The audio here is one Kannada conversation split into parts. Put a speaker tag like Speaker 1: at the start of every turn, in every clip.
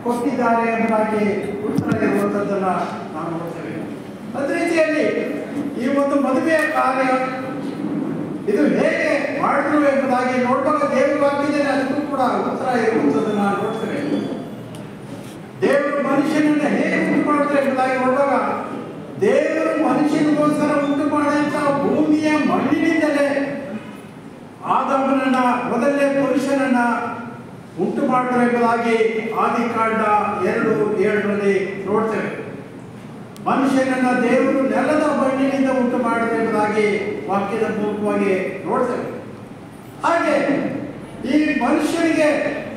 Speaker 1: ಕೊಟ್ಟಿದ್ದಾರೆ ಎಂಬುದಾಗಿ ಉತ್ತರ ಇರುವಂಥದ್ದನ್ನು ನಾವು ನೋಡ್ತೇವೆ ಅದೇ ರೀತಿಯಲ್ಲಿ ಈ ಒಂದು ಮದುವೆಯ ಕಾರ್ಯ ಇದು ಹೇಗೆ ಮಾಡಿದ್ರು ಎಂಬುದಾಗಿ ನೋಡುವಾಗ ದೇವರು ವಾಕ್ಯದಲ್ಲಿ ಅದಕ್ಕೂ ಕೂಡ ಉತ್ತರ ಇರುವಂಥದ್ದನ್ನು ನಾವು ನೋಡ್ತೇವೆ ದೇವರು ಮನುಷ್ಯನನ್ನ ಹೇಗೆ ಉಂಟು ಮಾಡ್ತಾರೆ ಎಂಬುದಾಗಿ ನೋಡುವಾಗ ದೇವರು ಮನುಷ್ಯನಿಗೋಸ್ಕರ ಉಂಟು ಮಾಡಿದಂಥ ಭೂಮಿಯ ಮಣ್ಣಿನಿಂದಲೇ ಆದಮನನ್ನ ಮೊದಲನೇ ಪುರುಷನನ್ನ ಉಂಟು ಮಾಡಿದ್ರು ಎಂಬುದಾಗಿ ಆದಿಕಾಂಡ ಎರಡು ಏಳರಲ್ಲಿ ನೋಡ್ತೇವೆ ಮನುಷ್ಯನನ್ನ ದೇವರು ನೆಲದ ಮಣ್ಣಿನಿಂದ ಉಂಟು ಮಾಡಿದ್ರು ಎಂಬುದಾಗಿ ವಾಕ್ಯದ ಮೂಲಕವಾಗಿ ನೋಡ್ತೇವೆ ಹಾಗೆ ಈ ಮನುಷ್ಯನಿಗೆ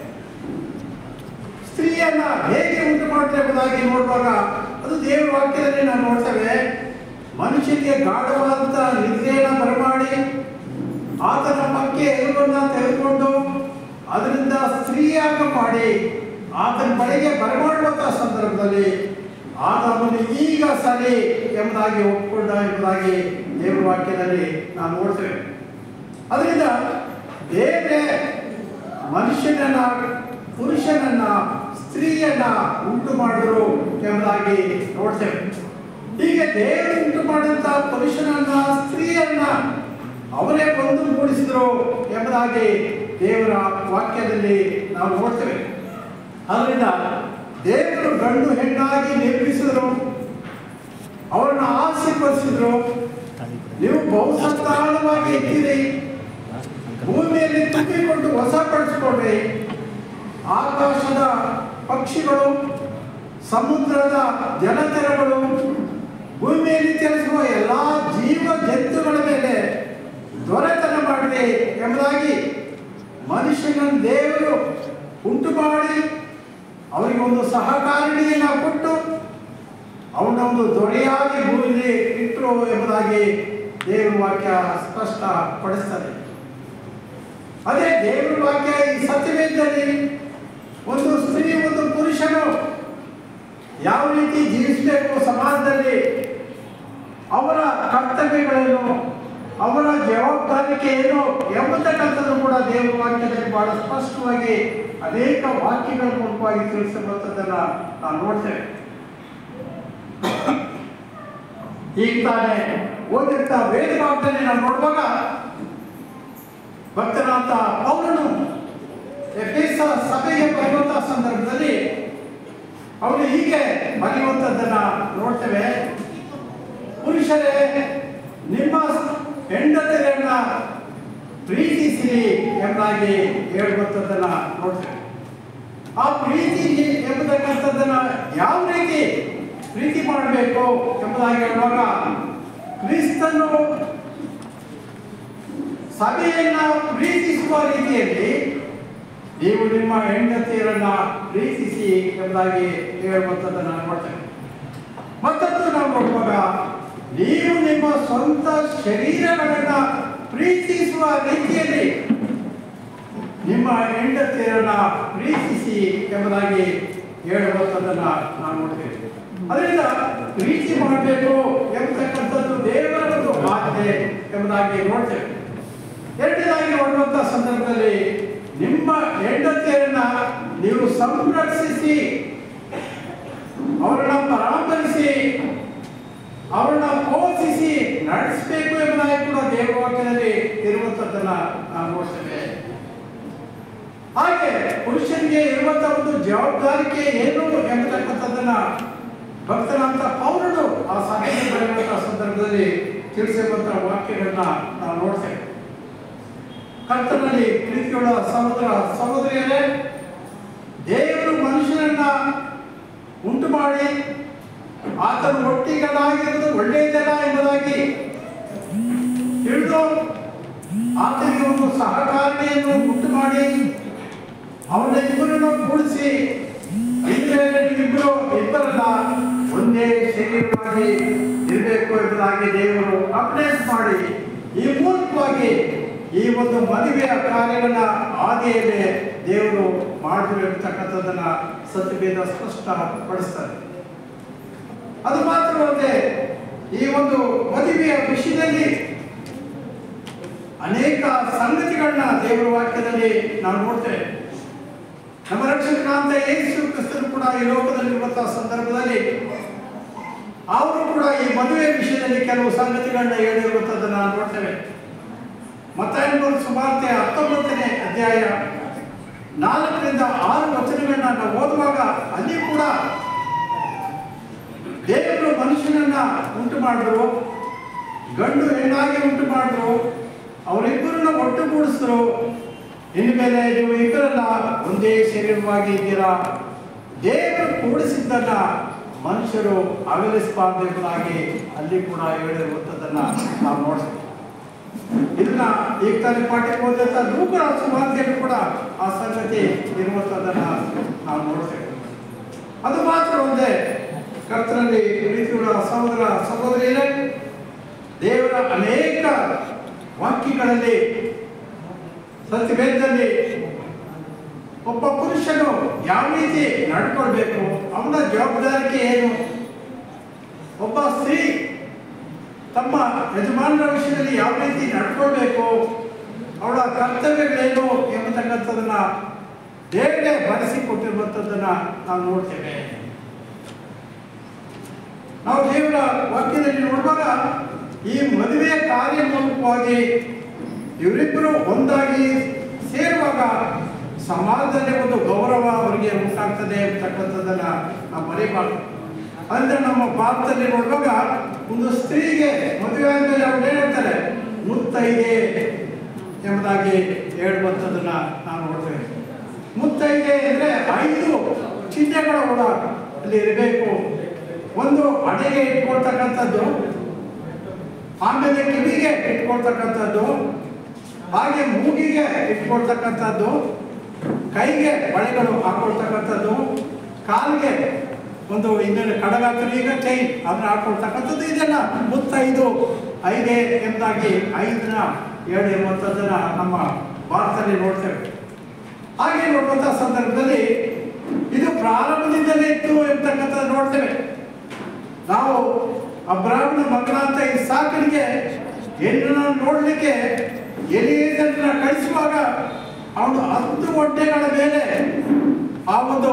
Speaker 1: ಸ್ತ್ರೀಯನ್ನ ಹೇಗೆ ಉಂಟು ಮಾಡ್ತಾರೆ ಎಂಬುದಾಗಿ ನೋಡುವಾಗ ಅದು ದೇವರ ವಾಕ್ಯದಲ್ಲಿ ನಾವು ನೋಡ್ತೇವೆ ಮನುಷ್ಯನಿಗೆ ಗಾಢವಾದಂಥ ನಿದ್ರೆಯನ್ನು ಬರಮಾಡಿ ಆತನ ಪಕ್ಕೆ ಎಲುಬನ್ನ ತೆಗೆದುಕೊಂಡು ಅದರಿಂದ ಸ್ತ್ರೀಯಾಗ ಮಾಡಿ ಆತನ ಬಳಿಗೆ ಬರಮಾಡುವಂತಹ ಸಂದರ್ಭದಲ್ಲಿ ಆತನನ್ನು ಈಗ ಸರಿ ಎಂಬುದಾಗಿ ಒಪ್ಪಿಕೊಂಡ ಎಂಬುದಾಗಿ ದೇವರ ವಾಕ್ಯದಲ್ಲಿ ನಾವು ನೋಡ್ತೇವೆ ಅದರಿಂದ ದೇವರೇ ಮನುಷ್ಯನನ್ನ ಪುರುಷನನ್ನ ಸ್ತ್ರೀಯನ್ನ ಉಂಟು ಮಾಡಿದ್ರು ಎಂಬುದಾಗಿ ನೋಡ್ತೇವೆ ಹೀಗೆ ದೇವರು ಉಂಟು ಮಾಡಿದಂತ ಪುರುಷನನ್ನ ಸ್ತ್ರೀಯನ್ನ ಅವರೇ ಬಂದು ಮೂಡಿಸಿದ್ರು ಎಂಬುದಾಗಿ ದೇವರ ವಾಕ್ಯದಲ್ಲಿ ನಾವು ನೋಡ್ತೇವೆ ಅದರಿಂದ ದೇವರು ಗಂಡು ಹೆಣ್ಣಾಗಿ ನಿರ್ಮಿಸಿದ್ರು ಅವರನ್ನ ಆಶೀರ್ವದಿಸಿದ್ರು ನೀವು ಬಹುಸಂತಾನವಾಗಿ ಇದ್ದೀರಿ ಭೂಮಿಯಲ್ಲಿ ತುಂಬಿಕೊಂಡು ವಶಪಡಿಸಿಕೊಂಡ್ರಿ ಆಕಾಶದ ಪಕ್ಷಿಗಳು ಸಮುದ್ರದ ಜಲಚರಗಳು ಭೂಮಿಯಲ್ಲಿ ಚಲಿಸುವ ಎಲ್ಲ ಜೀವ ಜಂತುಗಳ ಮೇಲೆ ದೊರೆತನ ಮಾಡಿದೆ ಎಂಬುದಾಗಿ ಮನುಷ್ಯನ ದೇವರು ಉಂಟು ಮಾಡಿ ಅವರಿಗೆ ಒಂದು ಸಹಕಾರಿಣಿಯನ್ನು ಕೊಟ್ಟು ಅವನ ಒಂದು ದೊರೆಯಾಗಿ ಭೂಮಿಯಲ್ಲಿ ಇಟ್ಟರು ಎಂಬುದಾಗಿ ದೇವರ ವಾಕ್ಯ ಸ್ಪಷ್ಟ ಪಡಿಸ್ತದೆ ಅದೇ ದೇವರ ವಾಕ್ಯ ಈ ಸತ್ಯವೇದದಲ್ಲಿ ಒಂದು ಸ್ತ್ರೀ ಒಂದು ಪುರುಷನು ಯಾವ ರೀತಿ ಜೀವಿಸಬೇಕು ಸಮಾಜದಲ್ಲಿ ಅವರ ಕರ್ತವ್ಯಗಳೇನು ಅವರ ಜವಾಬ್ದಾರಿಕೆ ಏನು ಎಂಬತಕ್ಕಂಥದ್ದು ಕೂಡ ದೇವರ ವಾಕ್ಯದಲ್ಲಿ ಬಹಳ ಸ್ಪಷ್ಟವಾಗಿ ಅನೇಕ ವಾಕ್ಯಗಳ ಮೂಲಕವಾಗಿ ತಿಳಿಸಿರುವಂಥದ್ದನ್ನು ನಾವು ನೋಡ್ತೇವೆ ಈಗ ತಾನೇ ಓದಿರ್ತ ವೇದ ಭಾಗದಲ್ಲಿ ನಾವು ನೋಡುವಾಗ ಭಕ್ತನಾಥ ಪೌಲನು ಎಫೆಸ ಸಭೆಗೆ ಬರೆಯುವಂತಹ ಸಂದರ್ಭದಲ್ಲಿ ಅವನು ಹೀಗೆ ಬರೆಯುವಂಥದ್ದನ್ನ ನೋಡ್ತೇವೆ ಪುರುಷರೇ ನಿಮ್ಮ ಹೆಂಡತಿಯರನ್ನ ಪ್ರೀತಿಸಿರಿ ಎಂಬುದಾಗಿ ಹೇಳುವಂಥದ್ದನ್ನ ನೋಡ್ತೇವೆ ಆ ಪ್ರೀತಿ ಎಂಬತಕ್ಕಂಥದ್ದನ್ನ ಯಾವ ರೀತಿ ಪ್ರೀತಿ ಮಾಡಬೇಕು ಎಂಬುದಾಗಿ ಹೇಳುವಾಗ ಕ್ರಿಸ್ತನು ಸಭೆಯನ್ನ ಪ್ರೀತಿಸುವ ರೀತಿಯಲ್ಲಿ ನೀವು ನಿಮ್ಮ ಹೆಂಡತಿಯರನ್ನ ಪ್ರೀತಿಸಿ ಎಂಬುದಾಗಿ ಹೇಳುವಂಥದ್ದನ್ನು ನೋಡ್ತೇವೆ ಮತ್ತೊಂದು ನಾವು ನೋಡುವಾಗ ನೀವು ನಿಮ್ಮ ಸ್ವಂತ ಶರೀರಗಳನ್ನ ಪ್ರೀತಿಸುವ ರೀತಿಯಲ್ಲಿ ನಿಮ್ಮ ಹೆಂಡತಿಯರನ್ನ ಪ್ರೀತಿಸಿ ಎಂಬುದಾಗಿ ಹೇಳುವಂಥದ್ದನ್ನ ನಾವು ನೋಡ್ತೇವೆ ಅದರಿಂದ ಪ್ರೀತಿ ಮಾಡಬೇಕು ಎಂಬತಕ್ಕಂಥದ್ದು ದೇವರ ಒಂದು ಆಜ್ಞೆ ಎಂಬುದಾಗಿ ನೋಡ್ತೇವೆ ಎರಡನೇದಾಗಿ ನೋಡುವಂಥ ಸಂದರ್ಭದಲ್ಲಿ ನಿಮ್ಮ ಹೆಂಡತಿಯರನ್ನ ನೀವು ಸಂರಕ್ಷಿಸಿ ಅವರನ್ನ ಪರಾಮರಿಸಿ ಅವರನ್ನ ಪೋಷಿಸಿ ನಡೆಸಬೇಕು ಎಂಬುದಾಗಿ ಕೂಡ ದೇವರ ವಾಕ್ಯದಲ್ಲಿ ಇರುವಂಥದ್ದನ್ನ ನಾವು ನೋಡ್ತೇವೆ ಹಾಗೆ ಪುರುಷನಿಗೆ ಇರುವಂತಹ ಒಂದು ಜವಾಬ್ದಾರಿಕೆ ಏನು ಎಂಬತಕ್ಕಂಥದ್ದನ್ನ ಭಕ್ತನಾಂತ ಪೌರನು ಆ ಸಭೆಗೆ ಬರೆಯುವಂತಹ ಸಂದರ್ಭದಲ್ಲಿ ತಿಳಿಸಿರುವಂತಹ ವಾಕ್ಯಗಳನ್ನ ನಾವು ನೋಡ್ತೇವೆ ಕರ್ತನಲ್ಲಿ ಪ್ರೀತಿಯುಳ್ಳ ಸಹೋದರ ಸಹೋದರಿಯರೇ ದೇವರು ಮನುಷ್ಯನನ್ನ ಉಂಟು ಮಾಡಿ ಆತನು ಒಟ್ಟಿಗನಾಗಿರುವುದು ಒಳ್ಳೆಯದಲ್ಲ ಎಂಬುದಾಗಿ ತಿಳಿದು ಆತನಿಗೆ ಒಂದು ಸಹಕಾರಿಣಿಯನ್ನು ಉಂಟು ಮಾಡಿ ಅವನ ಇಬ್ಬರನ್ನು ಕೂಡಿಸಿ ಇಬ್ಬರು ಇಬ್ಬರಲ್ಲ ಒಂದೇ ಶರೀರವಾಗಿ ಇರಬೇಕು ಎಂಬುದಾಗಿ ದೇವರು ಅಪ್ಡೇಟ್ ಮಾಡಿ ಈ ಮೂಲಕವಾಗಿ ಈ ಒಂದು ಮದುವೆಯ ಕಾರ್ಯವನ್ನ ಆದಿಯಲ್ಲಿ ದೇವರು ಮಾಡಿದ್ರು ಎಂಬತಕ್ಕಂಥದ್ದನ್ನ ಸತ್ಯವೇದ ಸ್ಪಷ್ಟಪಡಿಸ್ತಾರೆ ಅದು ಮಾತ್ರವಲ್ಲದೆ ಈ ಒಂದು ಮದುವೆಯ ವಿಷಯದಲ್ಲಿ ಅನೇಕ ಸಂಗತಿಗಳನ್ನ ದೇವರ ವಾಕ್ಯದಲ್ಲಿ ನಾವು ನೋಡ್ತೇವೆ ನಮ್ಮ ರಕ್ಷಕನಾದ ಯೇಸು ಕ್ರಿಸ್ತನು ಕೂಡ ಈ ಲೋಕದಲ್ಲಿರುವಂತಹ ಸಂದರ್ಭದಲ್ಲಿ ಅವರು ಕೂಡ ಈ ಮದುವೆ ವಿಷಯದಲ್ಲಿ ಕೆಲವು ಸಂಗತಿಗಳನ್ನ ಹೇಳಿರುವಂಥದ್ದನ್ನು ನಾವು ನೋಡ್ತೇವೆ ಮತ್ತಾಯನವರು ಸುಮಾರ್ತೆ ಹತ್ತೊಂಬತ್ತನೇ ಅಧ್ಯಾಯ ನಾಲ್ಕರಿಂದ ಆರು ವಚನಗಳನ್ನ ನಾವು ಓದುವಾಗ ಅಲ್ಲಿ ಕೂಡ ದೇವರು ಮನುಷ್ಯನನ್ನ ಉಂಟು ಮಾಡಿದ್ರು ಗಂಡು ಹೆಣ್ಣಾಗಿ ಉಂಟು ಮಾಡಿದ್ರು ಅವರಿಬ್ಬರನ್ನ ಒಟ್ಟುಗೂಡಿಸಿದ್ರು ಇನ್ಮೇಲೆ ನೀವು ಇಬ್ಬರನ್ನ ಒಂದೇ ಶರೀರವಾಗಿ ಇದ್ದೀರಾ ದೇವರು ಕೂಡಿಸಿದ್ದನ್ನ ಮನುಷ್ಯರು ಅಗಲಿಸಬಾರ್ದೆಂಬುದಾಗಿ ಅಲ್ಲಿ ಕೂಡ ಹೇಳಿರುವಂಥದ್ದನ್ನ ನಾವು ನೋಡ್ತೀವಿ ಇದನ್ನ ಈಗ ತಾನೇ ಪಾಠಕ್ಕೆ ಓದಂತ ಲೂಕರ ಸುವಾರ್ತೆಯಲ್ಲೂ ಕೂಡ ಆ ಸಂಗತಿ ಇರುವಂಥದ್ದನ್ನ ನಾವು ನೋಡ್ತೇವೆ ಅದು ಮಾತ್ರ ಒಂದೇ ಕರ್ತನಲ್ಲಿ ಪ್ರೀತಿಯುಳ್ಳ ಸಹೋದರ ಸಹೋದರಿಯರೇ ದೇವರ ಅನೇಕ ವಾಕ್ಯಗಳಲ್ಲಿ ಸತ್ಯವೇದದಲ್ಲಿ ಒಬ್ಬ ಪುರುಷನು ಯಾವ ರೀತಿ ನಡ್ಕೊಳ್ಬೇಕು ಅವನ ಜವಾಬ್ದಾರಿಕೆ ಏನು ಒಬ್ಬ ಸ್ತ್ರೀ ತಮ್ಮ ಯಜಮಾನರ ವಿಷಯದಲ್ಲಿ ಯಾವ ರೀತಿ ನಡ್ಕೊಳ್ಬೇಕು ಅವಳ ಕರ್ತವ್ಯಗಳೇನು ಎಂಬತಕ್ಕಂಥದ್ದನ್ನ ದೇವರೇ ಬರೆಸಿಕೊಟ್ಟಿರುವಂಥದ್ದನ್ನ ನಾವು ನೋಡ್ತೇವೆ ನಾವು ದೇವರ ವಾಕ್ಯದಲ್ಲಿ ನೋಡುವಾಗ ಈ ಮದುವೆ ಕಾರ್ಯ ಮೂಲಕವಾಗಿ ಇವರಿಬ್ಬರು ಒಂದಾಗಿ ಸೇರುವಾಗ ಸಮಾಜದಲ್ಲಿ ಒಂದು ಗೌರವ ಅವರಿಗೆ ಉಂಟಾಗ್ತದೆ ಅಂತಕ್ಕಂಥದ್ದನ್ನ ನಾವು ಮರಿಬಾರ್ದು ಅಂದ್ರೆ ನಮ್ಮ ಭಾರತದಲ್ಲಿ ನೋಡುವಾಗ ಒಂದು ಸ್ತ್ರೀಗೆ ಮದುವೆ ಆದ್ಮೇಲೆ ಅವ್ರು ಏನ್ ಹೇಳ್ತಾರೆ ಮುತ್ತೈದೆ ಎಂಬುದಾಗಿ ಹೇಳುವಂಥದ್ದನ್ನ ನಾವು ನೋಡ್ತೇವೆ ಮುತ್ತೈದೆ ಅಂದ್ರೆ ಐದು ಚಿಹ್ನೆಗಳು ಕೂಡ ಅಲ್ಲಿ ಇರಬೇಕು ಒಂದು ಅಡೆಗೆ ಇಟ್ಕೊಳ್ತಕ್ಕಂಥದ್ದು ಆಮೇಲೆ ಕಿವಿಗೆ ಇಟ್ಕೊಳ್ತಕ್ಕಂಥದ್ದು ಹಾಗೆ ಮೂಗಿಗೆ ಇಟ್ಕೊಳ್ತಕ್ಕಂಥದ್ದು ಕೈಗೆ ಬಳೆಗಳು ಹಾಕೊಳ್ತಕ್ಕಂಥದ್ದು ಕಾಲಿಗೆ ಒಂದು ಇನ್ನೊಂದು ಕಡಗ ಈಗ ಚೈನ್ ಅದನ್ನ ಹಾಕೊಳ್ತಕ್ಕಂಥದ್ದು ಇದೆಲ್ಲ ಮುತ್ತೈದು ಐದೇ ಎಂಬುದಾಗಿ ಐದನ್ನ ಹೇಳಿರುವಂಥದ್ದನ್ನ ನಮ್ಮ ಭಾರತದಲ್ಲಿ ನೋಡ್ತೇವೆ ಹಾಗೆ ನೋಡುವಂಥ ಸಂದರ್ಭದಲ್ಲಿ ಇದು ಪ್ರಾರಂಭದಿಂದಲೇ ಇತ್ತು ಎಂಬತಕ್ಕಂಥದ್ದು ನೋಡ್ತೇವೆ ನಾವು ಅಬ್ರಾಹ್ಮಣ ಮಗನಾಂತ ಈ ಸಾಕನಿಗೆ ಹೆಣ್ಣನ್ನ ನೋಡ್ಲಿಕ್ಕೆ ಎಲಿಯೇಜರ್ನ ಕಳಿಸುವಾಗ ಅವನು ಹತ್ತು ಹೊಟ್ಟೆಗಳ ಮೇಲೆ ಆ ಒಂದು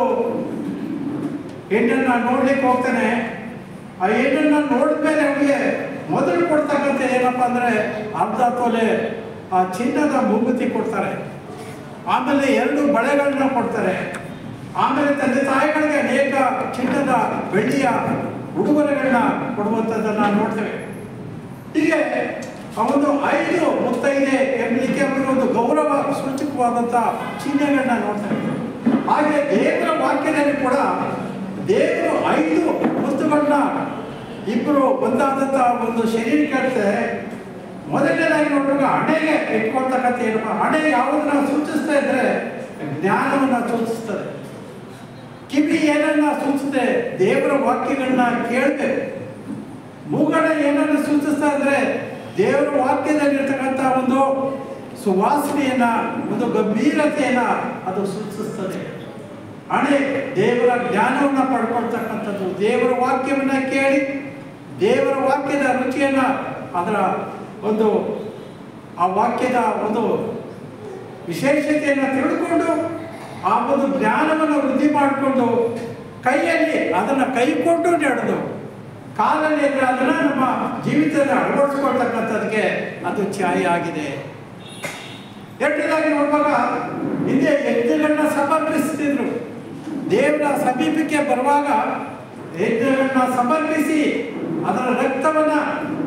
Speaker 1: ಹೆಣ್ಣನ್ನ ನೋಡ್ಲಿಕ್ಕೆ ಹೋಗ್ತಾನೆ ಆ ಹೆಣ್ಣನ್ನ ನೋಡಿದ್ಮೇಲೆ ಅವನಿಗೆ ಮೊದಲು ಕೊಡ್ತಕ್ಕಂಥ ಏನಪ್ಪ ಅಂದ್ರೆ ಅರ್ಧ ತೊಲೆ ಆ ಚಿನ್ನದ ಮುಂಗುತಿ ಕೊಡ್ತಾರೆ ಆಮೇಲೆ ಎರಡು ಬಳೆಗಳನ್ನ ಕೊಡ್ತಾರೆ ಆಮೇಲೆ ತಂದೆ ತಾಯಿಗಳಿಗೆ ಅನೇಕ ಚಿನ್ನದ ಬೆಳ್ಳಿಯ ಉಡುಗೊರೆಗಳನ್ನ ಕೊಡುವಂಥದ್ದನ್ನ ನೋಡ್ತೇವೆ ಹೀಗೆ ಆ ಒಂದು ಐದು ಮುತ್ತೈದೆ ಎಂಬಲಿಕ್ಕೆ ಅವರಿಗೆ ಒಂದು ಗೌರವ ಸೂಚಕವಾದಂಥ ಚಿಹ್ನೆಗಳನ್ನ ನೋಡ್ತೇವೆ ಹಾಗೆ ದೇವರ ವಾಕ್ಯದಲ್ಲಿ ಕೂಡ ದೇವರು ಐದು ವಸ್ತುಗಳನ್ನ ಇಬ್ಬರು ಒಂದಾದಂಥ ಒಂದು ಶರೀರಕ್ಕೆ ಮೊದಲನೇದಾಗಿ ನೋಡುವಾಗ ಹಣೆಗೆ ಇಟ್ಕೊಳ್ತಕ್ಕಂಥ ಏನಪ್ಪ ಹಣೆ ಯಾವುದನ್ನ ಸೂಚಿಸ್ತಾ ಇದ್ರೆ ಜ್ಞಾನವನ್ನ ಸೂಚಿಸ್ತದೆ ಕಿವಿ ಏನನ್ನ ಸೂಚಿಸುತ್ತೆ ದೇವರ ವಾಕ್ಯಗಳನ್ನ ಕೇಳಬೇಕು ಮೂಗಡ ಏನನ್ನ ಸೂಚಿಸ್ತಾ ಇದ್ರೆ ದೇವರ ವಾಕ್ಯದಲ್ಲಿರ್ತಕ್ಕಂಥ ಒಂದು ಸುವಾಸನೆಯನ್ನ ಒಂದು ಗಂಭೀರತೆಯನ್ನ ಅದು ಸೂಚಿಸ್ತದೆ ಹಣೆ ದೇವರ ಜ್ಞಾನವನ್ನ ಪಡ್ಕೊಳ್ತಕ್ಕಂಥದ್ದು ದೇವರ ವಾಕ್ಯವನ್ನ ಕೇಳಿ ದೇವರ ವಾಕ್ಯದ ರುಚಿಯನ್ನ ಅದರ ಒಂದು ಆ ವಾಕ್ಯದ ಒಂದು ವಿಶೇಷತೆಯನ್ನು ತಿಳಿದುಕೊಂಡು ಆ ಒಂದು ಜ್ಞಾನವನ್ನು ವೃದ್ಧಿ ಮಾಡಿಕೊಂಡು ಕೈಯಲ್ಲಿ ಅದನ್ನು ಕೈಕೊಂಡು ನಡೆದು ಕಾಲಲ್ಲಿ ಇದ್ರೆ ಅದನ್ನ ನಮ್ಮ ಜೀವಿತದಲ್ಲಿ ಅಳವಡಿಸ್ಕೊಳ್ತಕ್ಕಂಥದ್ದಕ್ಕೆ ಅದು ಛಾಯೆ ಆಗಿದೆ ಎರಡನೇದಾಗಿ ನೋಡುವಾಗ ಹಿಂದೆ ಯಜ್ಞಗಳನ್ನ ಸಮರ್ಪಿಸ್ತಿದ್ರು ದೇವರ ಸಮೀಪಕ್ಕೆ ಬರುವಾಗ ಯಜ್ಞಗಳನ್ನ ಸಮರ್ಪಿಸಿ ಅದರ ರಕ್ತವನ್ನ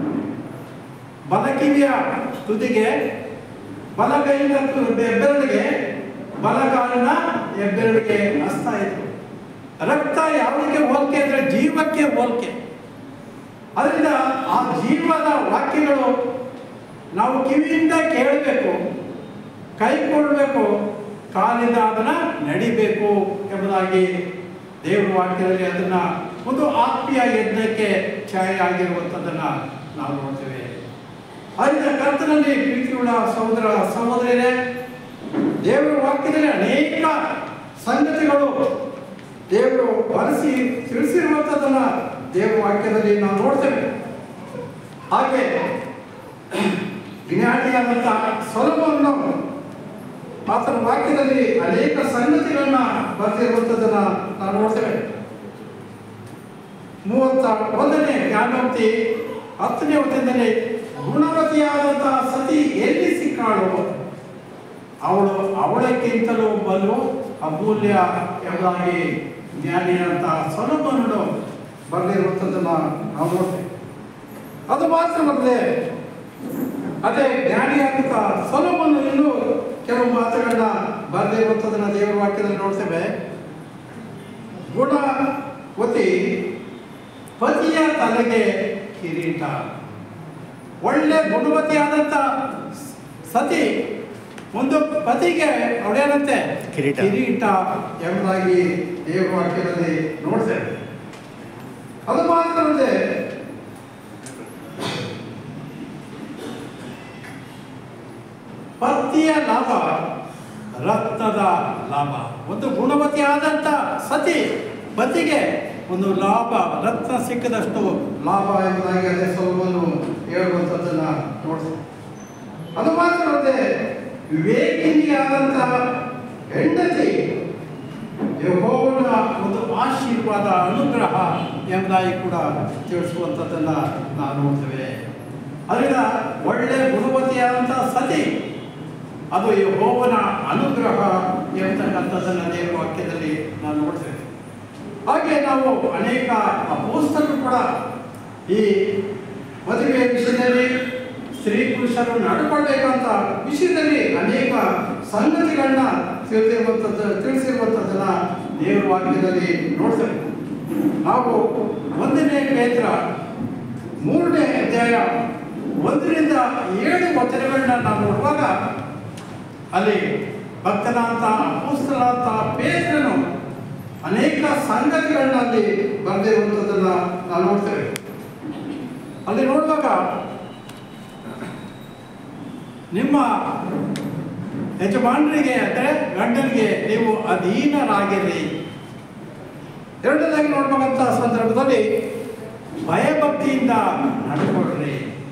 Speaker 1: ಬಲಕಿವಿಯ ತುದಿಗೆ ಬಲಗೈನ ತು- ಹೆಬ್ಬೆರಳಿಗೆ ಬಲಗಾಲಿನ ಹೆಬ್ಬೆರಳಿಗೆ ಹಸ್ತಾ ಇದ್ರು ರಕ್ತ ಯಾವುದಕ್ಕೆ ಹೋಲಿಕೆ ಅಂದ್ರೆ ಜೀವಕ್ಕೆ ಹೋಲಿಕೆ ಅದರಿಂದ ಆ ಜೀವದ ವಾಕ್ಯಗಳು ನಾವು ಕಿವಿಯಿಂದ ಕೇಳಬೇಕು ಕೈ ಕೊಡಬೇಕು ಕಾಲಿಂದ ಅದನ್ನ ನಡಿಬೇಕು ಎಂಬುದಾಗಿ ದೇವರ ವಾಕ್ಯದಲ್ಲಿ ಅದನ್ನ ಒಂದು ಆತ್ಮೀಯ ಯಜ್ಞಕ್ಕೆ ಛಾಯೆ ಆಗಿರುವಂಥದ್ದನ್ನ ನಾವು ನೋಡ್ತೇವೆ ಅದರಿಂದ ಕರ್ತನಲ್ಲಿ ಪ್ರೀತಿಯುಳ್ಳ ಸಹೋದರ ಸಹೋದರಿಯರೇ ದೇವರ ವಾಕ್ಯದಲ್ಲಿ ಅನೇಕ ಸಂಗತಿಗಳು ದೇವರು ಬರೆಸಿ ತಿಳಿಸಿರುವಂಥದ್ದನ್ನ ದೇವರ ವಾಕ್ಯದಲ್ಲಿ ನಾವು ನೋಡ್ತೇವೆ ಹಾಗೆ ಜ್ಞಾನಿಯಾದಂಥ ಸೊಲಭವನ್ನು ಆತನ ವಾಕ್ಯದಲ್ಲಿ ಅನೇಕ ಸಂಗತಿಗಳನ್ನ ಬರೆದಿರುವಂಥದ್ದನ್ನ ನಾವು ನೋಡ್ತೇವೆ ಮೂವತ್ತ ಒಂದನೇ ಜ್ಞಾನೋಕ್ತಿ ಹತ್ತನೇ ವಚನದಲ್ಲಿ ಗುಣವತಿಯಾದಂತಹ ಸತಿ ಎಲ್ಲಿ ಸಿಕ್ಕಾಳು ಅವಳು ಅವಳಕ್ಕಿಂತಲೂ ಬಲು ಅಮೂಲ್ಯ ಎಂಬುದಾಗಿ ಜ್ಞಾನಿಯಾದಂತಹ ಸೊಲೊಮೋನನು ಬರೆದಿರುವಂಥದ್ದನ್ನು ನಾವು ನೋಡ್ತೇವೆ ಅದು ಮಾತ್ರವಲ್ಲದೆ ಅದೇ ಜ್ಞಾನಿಯಾದಂಥ ಸೊಲೊಮೋನು ಇನ್ನೂ ಕೆಲವು ಮಾತುಗಳನ್ನ ಬರೆದಿರುವಂಥದ್ದನ್ನು ದೇವರ ವಾಕ್ಯದಲ್ಲಿ ನೋಡ್ತೇವೆ ಗುಣವತಿ ಪತಿಯ ತಲೆಗೆ ಕಿರೀಟ ಒಳ್ಳೆ ಗುಣವತಿಯಾದಂಥ ಸತಿ ಒಂದು ಪತಿಗೆ ಅವಳೇನಂತೆ
Speaker 2: ಕಿರೀಟ.
Speaker 1: ಕಿರೀಟ ಎಂಬುದಾಗಿ ದೇವರ ವಾಕ್ಯದಲ್ಲಿ ನೋಡ್ತೇವೆ ಅದು ಮಾತ್ರವಲ್ಲದೆ ಪತಿಯ ಲಾಭ ರಕ್ತದ ಲಾಭ ಒಂದು ಗುಣವತಿಯಾದಂಥ ಸತಿ ಪತಿಗೆ ಒಂದು ಲಾಭ ರತ್ನ ಸಿಕ್ಕದಷ್ಟು ಲಾಭ ಎಂಬುದಾಗಿ ಅದೇ ಸ್ವಲ್ಪವನ್ನು ಹೇಳುವಂಥದ್ದನ್ನ ನೋಡ್ತೇವೆ ಅದು ಮಾತ್ರವಲ್ಲದೆ ವಿವೇಕಿನಿಯಾದಂತಹ ಹೆಂಡತಿ ಯೆಹೋವನ ಒಂದು ಆಶೀರ್ವಾದ ಅನುಗ್ರಹ ಎಂಬುದಾಗಿ ಕೂಡ ತಿಳಿಸುವಂಥದ್ದನ್ನು ನಾವು ನೋಡ್ತೇವೆ ಅದರಿಂದ ಒಳ್ಳೆ ಗುಣವತಿಯಾದಂಥ ಸತಿ ಅದು ಯೆಹೋವನ ಅನುಗ್ರಹ ಎಂಬತಕ್ಕಂಥದ್ದನ್ನು ದೇವರ ವಾಕ್ಯದಲ್ಲಿ ನಾವು ನೋಡ್ತೇವೆ ಹಾಗೆ ನಾವು ಅನೇಕ ಅಪೋಸ್ತರು ಕೂಡ ಈ ಮದುವೆ ವಿಷಯದಲ್ಲಿ ಸ್ತ್ರೀ ಪುರುಷರು ನಡ್ಕೊಳ್ಬೇಕಂತ ವಿಷಯದಲ್ಲಿ ಅನೇಕ ಸಂಗತಿಗಳನ್ನ ತಿಳಿದಿರುವಂಥದ್ದು ತಿಳಿಸಿರುವಂಥದ್ದನ್ನ ದೇವರ ವಾಕ್ಯದಲ್ಲಿ ನೋಡ್ತೇವೆ ನಾವು ಒಂದನೇ ಪೇತ್ರ ಮೂರನೇ ಅಧ್ಯಾಯ ಒಂದರಿಂದ ಏಳು ವಚನಗಳನ್ನ ನಾವು ನೋಡುವಾಗ ಅಲ್ಲಿ ಭಕ್ತನಾಂತ ಅಪೋಸ್ತಲಾಂತ ಪೇತ್ರನು ಅನೇಕ ಸಂಗತಿಗಳನ್ನ ಅಲ್ಲಿ ಬರೆದಿರುವಂಥದ್ದನ್ನ ನಾವು ನೋಡ್ತೇವೆ ಅಲ್ಲಿ ನೋಡುವಾಗ ನಿಮ್ಮ ಯಜಮಾನರಿಗೆ ಅಂದರೆ ಗಂಡನಿಗೆ ನೀವು ಅಧೀನರಾಗಿರಿ ಎರಡನೇದಾಗಿ ನೋಡ್ಬೇಕಂತ ಸಂದರ್ಭದಲ್ಲಿ ಭಯಭಕ್ತಿಯಿಂದ ನಡ್ಕೊಳ್ರಿ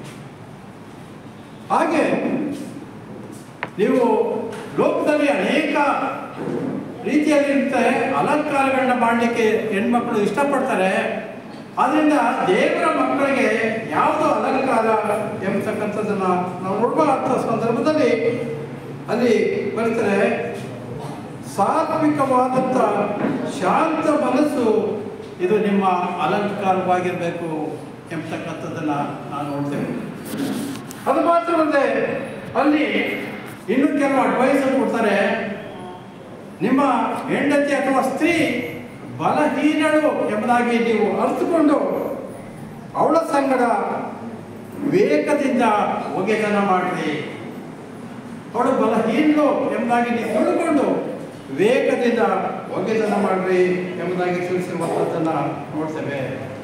Speaker 1: ಹಾಗೆ ನೀವು ಲೋಕದಲ್ಲಿ ಅನೇಕ ರೀತಿಯಲ್ಲಿ ಇರ್ತಾರೆ ಅಲಂಕಾರಗಳನ್ನ ಮಾಡಲಿಕ್ಕೆ ಹೆಣ್ಮಕ್ಳು ಇಷ್ಟಪಡ್ತಾರೆ ಆದ್ರಿಂದ ದೇವರ ಮಕ್ಕಳಿಗೆ ಯಾವುದು ಅಲಂಕಾರ ಎಂಬತಕ್ಕಂಥದ್ದನ್ನ ನಾವು ನೋಡುವಂಥ ಸಂದರ್ಭದಲ್ಲಿ ಅಲ್ಲಿ ಬರ್ತಾರೆ ಸಾತ್ವಿಕವಾದಂಥ ಶಾಂತ ಮನಸ್ಸು ಇದು ನಿಮ್ಮ ಅಲಂಕಾರವಾಗಿರಬೇಕು ಎಂಬತಕ್ಕಂಥದ್ದನ್ನ ನಾವು ನೋಡ್ತೇವೆ ಅದು ಮಾತ್ರವಲ್ಲದೆ ಅಲ್ಲಿ ಇನ್ನು ಕೆಲವು ಅಡ್ವೈಸ್ ಕೊಡ್ತಾರೆ ನಿಮ್ಮ ಹೆಂಡತಿ ಅಥವಾ ಸ್ತ್ರೀ ಬಲಹೀನಳು ಎಂಬುದಾಗಿ ನೀವು ಅರ್ಥಕೊಂಡು ಅವಳ ಸಂಗಡ ವಿವೇಕದಿಂದ ಒಗೆತನ ಮಾಡಿರಿ ಅವಳು ಬಲಹೀನಳು ಎಂಬುದಾಗಿ ನೀವು ತಿಳ್ಕೊಂಡು ವಿವೇಕದಿಂದ ಒಗೆತನ ಮಾಡ್ರಿ ಎಂಬುದಾಗಿ ತಿಳಿಸಿರುವಂಥದ್ದನ್ನ ನೋಡ್ತೇವೆ